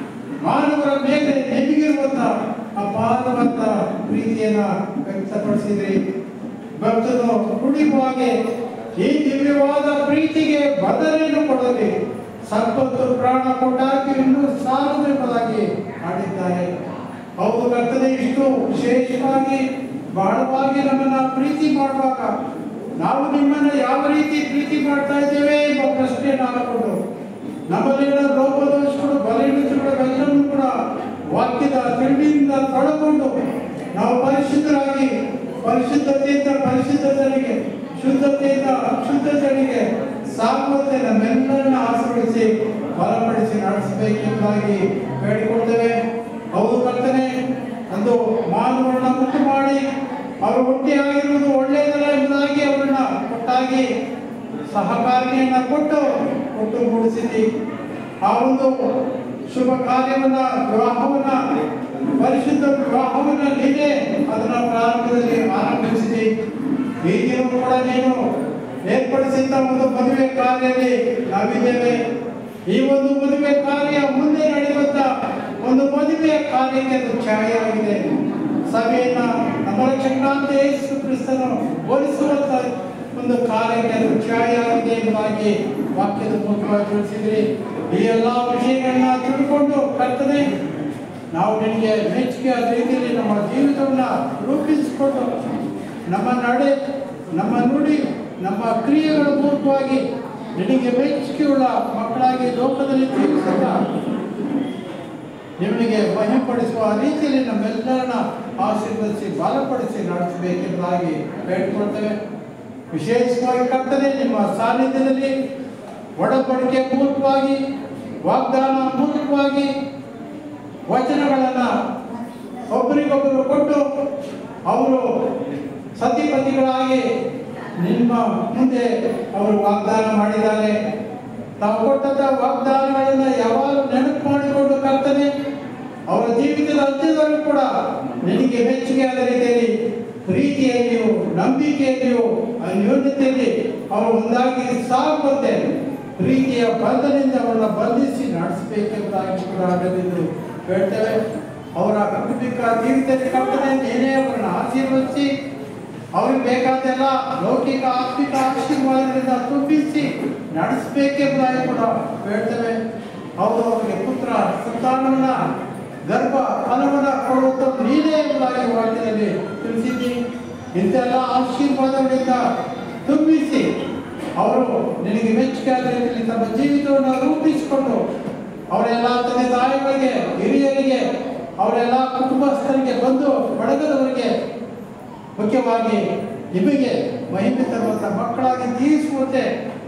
Speaker 1: ಮಾನವರ ಮೇಲೆ ನಿಮಗಿರುವಂತ ಅಪಾರವಾದ ಪ್ರೀತಿಯನ್ನ ವ್ಯಕ್ತಪಡಿಸಿದ್ರಿ ಭಕ್ತನು ಕುಡಿಯುವಾಗೆ ಈ ದಿವ್ಯವಾದ ಪ್ರೀತಿಗೆ ಬದಲೇನು ಕೊಡಲಿ ಸಂಪತ್ತು ಪ್ರಾಣ ಕೊಟ್ಟಾಗಿ ಇನ್ನೂ ಸಾಲುವುದಕ್ಕಾಗಿ ಮಾಡಿದ್ದಾರೆ ಹೌದು ಕರ್ತನೆ ಇಷ್ಟು ವಿಶೇಷವಾಗಿ ಬಹಳವಾಗಿ ನಮ್ಮನ್ನ ಪ್ರೀತಿ ಮಾಡುವಾಗ ನಾವು ನಿಮ್ಮನ್ನ ಯಾವ ರೀತಿ ಪ್ರೀತಿ ಮಾಡ್ತಾ ಇದ್ದೇವೆ ಎಂಬ ಪ್ರಶ್ನೆ ಹಾಕಿಕೊಂಡು ನಮ್ಮಲ್ಲಿನ ಲೋಪದೋಷಗಳು ಬಲಹೀನತೆಗಳು ಎಲ್ಲವನ್ನೂ ಕೂಡ ವಾಕ್ಯದ ತಿಂಡಿಯಿಂದ ತೊಳಕೊಂಡು ನಾವು ಪರಿಶುದ್ಧರಾಗಿ ಪರಿಶುದ್ಧತೆಯಿಂದ ಪರಿಶುದ್ಧತೆಗೆ ಶುದ್ಧತೆಯಿಂದ ಅಶುದ್ಧತೆಗೆ ಸಾಗುವಂತೆ ನಮ್ಮೆಲ್ಲರನ್ನ ಆಶೀರ್ವದಿಸಿ ಬಲಪಡಿಸಿ ನಡೆಸಬೇಕೆಂಬುದಾಗಿ ಬೇಡಿಕೊಳ್ತೇವೆ ಹೌದು ಕರ್ತನೆ ಒಂದು ಮಾನವರನ್ನ ಮುಟ್ಟು ಮಾಡಿ ಅವರು ಒಟ್ಟಿಯಾಗಿರುವುದು ಒಳ್ಳೆಯದಲ್ಲ ಎಂಬುದಾಗಿ ಅವರನ್ನ ಒಟ್ಟಾಗಿ ಸಹಕಾರಿಯನ್ನ ಕೊಟ್ಟು ಒಟ್ಟುಗೂಡಿಸಿದ್ದಿ ಆ ಒಂದು ಶುಭ ಕಾರ್ಯವನ್ನ ವಿವಾಹವನ್ನ ಪರಿಶುದ್ಧ ವಿವಾಹವನ್ನ ನೀನೇ ಅದನ್ನ ಪ್ರಾರಂಭದಲ್ಲಿ ಆರಂಭಿಸಿದಿ ಈ ದಿನ ಕೂಡ ನೀನು ಏರ್ಪಡಿಸಿದ್ದ ಒಂದು ಮದುವೆ ಕಾರ್ಯದಲ್ಲಿ ನಾವಿದ್ದೇವೆ ಈ ಒಂದು ಮದುವೆ ಕಾರ್ಯ ಮುಂದೆ ನಡೆಯುವಂತ ಒಂದು ಮದುವೆ ಕಾರ್ಯಕ್ಕೆ ಅದು ಛಾಯೆಯಾಗಿದೆ ಸಭೆಯನ್ನ ನಮ್ಮ ರಕ್ಷಕನಾದ ಯೇಸು ಕ್ರಿಸ್ತನು ಹೋಲಿಸುವಂತ ಒಂದು ಕಾರ್ಯಕ್ಕೆ ಅದು ಛಾಯೆಯಾಗಿದೆ ಎಂಬುದಾಗಿ ವಾಕ್ಯದ ಮೂಲಕವಾಗಿ ತಿಳಿಸಿದ್ರಿ ಈ ಎಲ್ಲ ವಿಷಯಗಳನ್ನ ತಿಳ್ಕೊಂಡು ಕರ್ತನೆ ನಾವು ನಿನಗೆ ಮೆಚ್ಚುಗೆ ಆದ ರೀತಿಯಲ್ಲಿ ನಮ್ಮ ಜೀವಿತವನ್ನ ರೂಪಿಸಿಕೊಂಡು ನಮ್ಮ ನಡೆ ನಮ್ಮ ನುಡಿ ನಮ್ಮ ಕ್ರಿಯೆಗಳ ಮೂಲಕವಾಗಿ ನಿನಗೆ ಮೆಚ್ಚುಗೆಯುಳ್ಳ ಮಕ್ಕಳಾಗಿ ಲೋಕದಲ್ಲಿ ಜೀವಿಸುತ್ತ ನಿಮಗೆ ಮಹಿಪಡಿಸುವ ರೀತಿಯಲ್ಲಿ ನಮ್ಮೆಲ್ಲರನ್ನ ಆಶೀರ್ವದಿಸಿ ಬಲಪಡಿಸಿ ನಡೆಸಬೇಕೆಂಬುದಾಗಿ ಬೇಡಿಕೊಳ್ತೇವೆ ವಿಶೇಷವಾಗಿ ಕರ್ತನೆ ನಿಮ್ಮ ಸಾನ್ನಿಧ್ಯದಲ್ಲಿ ಒಡಂಬಡಿಕೆ ಮೂಲಕವಾಗಿ ವಾಗ್ದಾನ ಮೂಲಕವಾಗಿ ವಚನಗಳನ್ನ ಒಬ್ಬರಿಗೊಬ್ಬರು ಕೊಟ್ಟು ಅವರು ಸತಿಪತಿಗಳಾಗಿ ನಿಮ್ಮ ಮುಂದೆ ಅವರು ವಾಗ್ದಾನ ಮಾಡಿದ್ದಾರೆ ತಾವು ಕೊಟ್ಟಂತ ವಾಗ್ದಾನಗಳನ್ನ ಯಾವಾಗಲೂ ನೆನಪು ಮಾಡಿಕೊಂಡು ಕರ್ತನೆ ಅವರ ಜೀವಿತದ ಅಂತ್ಯದಲ್ಲೂ ಕೂಡ ನಿನಗೆ ಮೆಚ್ಚುಗೆಯಾದ ರೀತಿಯಲ್ಲಿ ಪ್ರೀತಿಯಲ್ಲಿಯೂ ನಂಬಿಕೆಯಲ್ಲಿಯೂ ಅನ್ಯೋನ್ಯತೆಯಲ್ಲಿ ಅವರು ಒಂದಾಗಿ ಸಾಗುವಂತೆ ಪ್ರೀತಿಯ ಬಂಧನದಿಂದ ಅವರನ್ನ ಬಂಧಿಸಿ ನಡೆಸಬೇಕೆಂಬುದಾಗಿ ಕೂಡ ಆಗಲೆಂದು ಹೇಳ್ತೇವೆ ಅವರ ಕುಟುಂಬಿಕ ಜೀವಿತದಲ್ಲಿ ಕರ್ತನೆ ನೀನೇ ಅವರನ್ನ ಆಶೀರ್ವದಿಸಿ ಅವ್ರಿಗೆ ಬೇಕಾದೆಲ್ಲ ಲೌಕಿಕ ಆತ್ಮಿಕ ಆಶೀರ್ವಾದಗಳಿಂದ ತುಂಬಿಸಿ ನಡೆಸಬೇಕೆಂಬುದಾಗಿ ಕೂಡ ಹೇಳ್ತೇವೆ ಅವರು ಅವರಿಗೆ ಪುತ್ರ ಸಂತಾನವನ್ನ ಗರ್ಭ ಫಲವನ್ನ ಕೊಡುವಂತ ನೀನೇ ಎಂಬುದಾಗಿ ವಾಕ್ಯದಲ್ಲಿ ತಿಳಿಸಿದ್ದೀನಿ ಇಂತೆಲ್ಲ ಆಶೀರ್ವಾದಗಳಿಂದ ತುಂಬಿಸಿ ಅವರು ನಿನಗೆ ಮೆಚ್ಚುಗೆಯಾದ ರೀತಿಯಲ್ಲಿ ತಮ್ಮ ಜೀವಿತವನ್ನು ರೂಪಿಸಿಕೊಂಡು ಅವರೆಲ್ಲ ತಂದೆ ತಾಯಿಗಳಿಗೆ ಹಿರಿಯರಿಗೆ ಅವರೆಲ್ಲ ಕುಟುಂಬಸ್ಥರಿಗೆ ಬಂದು ಬಳಗದವರಿಗೆ ಮುಖ್ಯವಾಗಿ ನಿಮಗೆ ಮಹಿಮೆ ತರುವಂತ ಮಕ್ಕಳಾಗಿ ಜೀವಿಸುವಂತೆ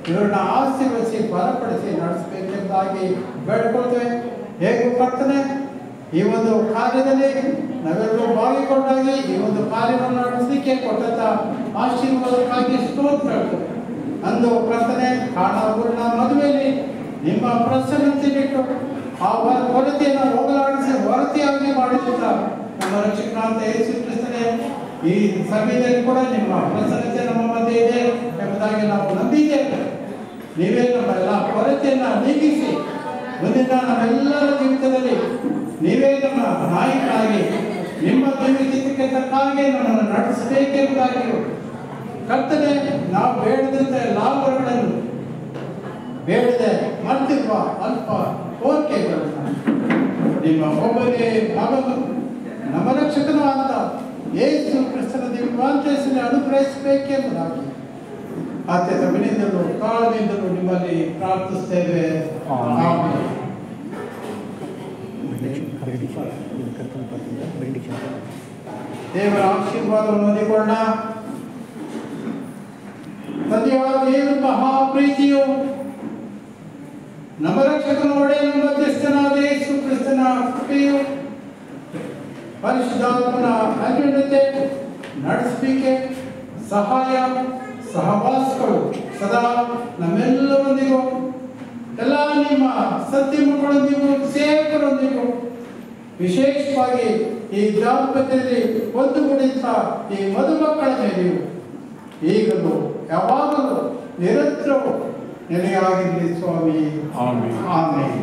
Speaker 1: ಇವರನ್ನ ಆಶೀರ್ವದಿಸಿ ಬಲಪಡಿಸಿ ನಡೆಸಬೇಕೆಂಬುದಾಗಿ ಬೇಡ್ಕೊಳ್ತೇವೆ ಹೇಗೂ ಕರ್ತನೆ ಈ ಒಂದು ಕಾರ್ಯದಲ್ಲಿ ನಾವೆಲ್ಲರೂ ಭಾಗಿಕೊಂಡಾಗಿ ಈ ಒಂದು ಕಾರ್ಯವನ್ನು ನಡೆಸಲಿಕ್ಕೆ ಕೊಟ್ಟಂತ ಆಶೀರ್ವಾದಕ್ಕಾಗಿ ಸ್ತೋತ್ರಗಳು ಅಂದು ಕರ್ತನೆ ಕಾಣಾಪೂರ್ಣ ಮದುವೆಯಲ್ಲಿ ನಿಮ್ಮ ಪ್ರಸನ್ನತೆ ಬಿಟ್ಟು ಆ ವ- ಕೊರತೆಯನ್ನು ಹೋಗಲಾಡಿಸಿ ಹೊರತೆಯಾಗಿ ಮಾಡಿದಂತ ನಮ್ಮ ರಕ್ಷಕನಾಥ ಯೇಸು ಕ್ರಿಸ್ತನೇ ಈ ಸಮಯದಲ್ಲಿ ಕೂಡ ನಿಮ್ಮ ಪ್ರಸನ್ನತೆ ನಮ್ಮ ಮಧ್ಯೆ ಇದೆ ಎಂಬುದಾಗಿ ನಾವು ನಂಬಿದ್ದೇವೆ ನೀವೇ ನಮ್ಮ ಎಲ್ಲ ಕೊರತೆಯನ್ನ ನೀಗಿಸಿ ಮುಂದಿನ ನಮ್ಮೆಲ್ಲರ ಜೀವಿತದಲ್ಲಿ ನೀವೇ ನಮ್ಮ ನಾಯಕರಾಗಿ ನಿಮ್ಮ ಜೀವಿತಕ್ಕೆ ತಕ್ಕ ಹಾಗೆ ನಮ್ಮನ್ನು ನಡೆಸಬೇಕೆಂಬುದಾಗಿ ಕರ್ತನೆ ನಾವು ಬೇಡದಂತೆ ಲಾಭಗಳನ್ನು ಬೇಡದೆ ಮರ್ತಿರುವ ಅಲ್ಪ ಕೋರಿಕೆಗಳನ್ನು ನಿಮ್ಮ ಒಬ್ಬನೇ ಮಗನು ನಮ್ಮ ರಕ್ಷಕನು ಅಂತ ಯೇಸು ಕ್ರಿಸ್ತನ ದಿವ್ಯಾಂತರಿಸಲು ಅನುಗ್ರಹಿಸಬೇಕೆಂಬುದಾಗಿ ಅತ್ಯಂತ ವಿನಯದಿಂದಲೂ ತಾಳ್ಮೆಯಿಂದಲೂ ನಿಮ್ಮಲ್ಲಿ ಪ್ರಾರ್ಥಿಸ್ತೇವೆ ಆಮೆನ್. ದೇವರ ಆಶೀರ್ವಾದವನ್ನು ಹೊಂದಿಕೊಳ್ಳೋಣ ತಂದೆಯಾದ ದೇವರ ಮಹಾಪ್ರೀತಿಯು ನಮ್ಮ ರಕ್ಷಕನ ಒಡೆಯ ಮಧ್ಯಸ್ಥನಾದ ಯೇಸು ಕ್ರಿಸ್ತನ ಕೃಪೆಯು ಪರಿಶುದ್ಧಾತ್ಮನ ಅನ್ಯೋನ್ಯತೆ ನಡೆಸಲಿಕ್ಕೆ ಸಹಾಯ ಸಹವಾಸಗಳು ಸದಾ ನಮ್ಮೆಲ್ಲರೊಂದಿಗೂ ಎಲ್ಲ ನಿಮ್ಮ ಸತ್ಯ ಮಕ್ಕಳೊಂದಿಗೂ ಸೇವಕರೊಂದಿಗೂ ವಿಶೇಷವಾಗಿ ಈ ದಾಂಪತ್ಯದಲ್ಲಿ ಒಂದುಗೂಡಿದ ಈ ಮದುಮಕ್ಕಳ ಮೇಲೆಯೂ ಈಗಲೂ ಯಾವಾಗಲೂ ನಿರಂತರವೂ ನೆಲೆಯಾಗಿರಲಿ ಸ್ವಾಮಿ
Speaker 9: ಆಮೆನ್.
Speaker 1: ಆಮೇಲೆ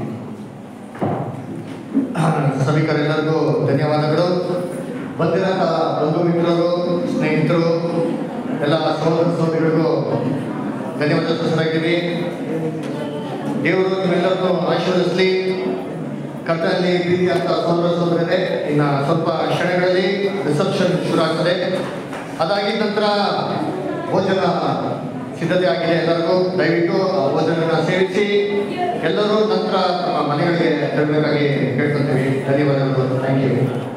Speaker 3: ಸಭಿಕರೆಲ್ಲರಿಗೂ ಧನ್ಯವಾದಗಳು ಬಂದಿರಂತ ಬಂಧು ಮಿತ್ರರು ಸ್ನೇಹಿತರು ಎಲ್ಲ ಸಹೋದರ ಸಹೋದರಿಗಳಿಗೂ ಧನ್ಯವಾದ ಸಲ್ಲಿಸ್ತೀವಿ ದೇವರು ನಿಮ್ಮೆಲ್ಲರನ್ನು ಆಶೀರ್ವದಿಸಲಿ ಕರ್ತನಲ್ಲಿ ಪ್ರೀತಿ ಅಂತ ಸಹೋದರ ಸಹೋದರರೇ ಇನ್ನು ಸ್ವಲ್ಪ ಕ್ಷಣಗಳಲ್ಲಿ ರಿಸೆಪ್ಷನ್ ಶುರು ಆಗ್ತದೆ ಅದಾಗಿದ ನಂತರ ಭೋಜನ ಸಿದ್ಧತೆ ಆಗಿದೆ ಎಲ್ಲರಿಗೂ ದಯವಿಟ್ಟು ಆ ಭೋಜನನ ಸೇವಿಸಿ ಎಲ್ಲರೂ ನಂತರ ತಮ್ಮ ಮನೆಗಳಿಗೆ ತೆರಳಬೇಕಾಗಿ ಕೇಳ್ಕೊತೀವಿ ಧನ್ಯವಾದಗಳು ಥ್ಯಾಂಕ್ ಯು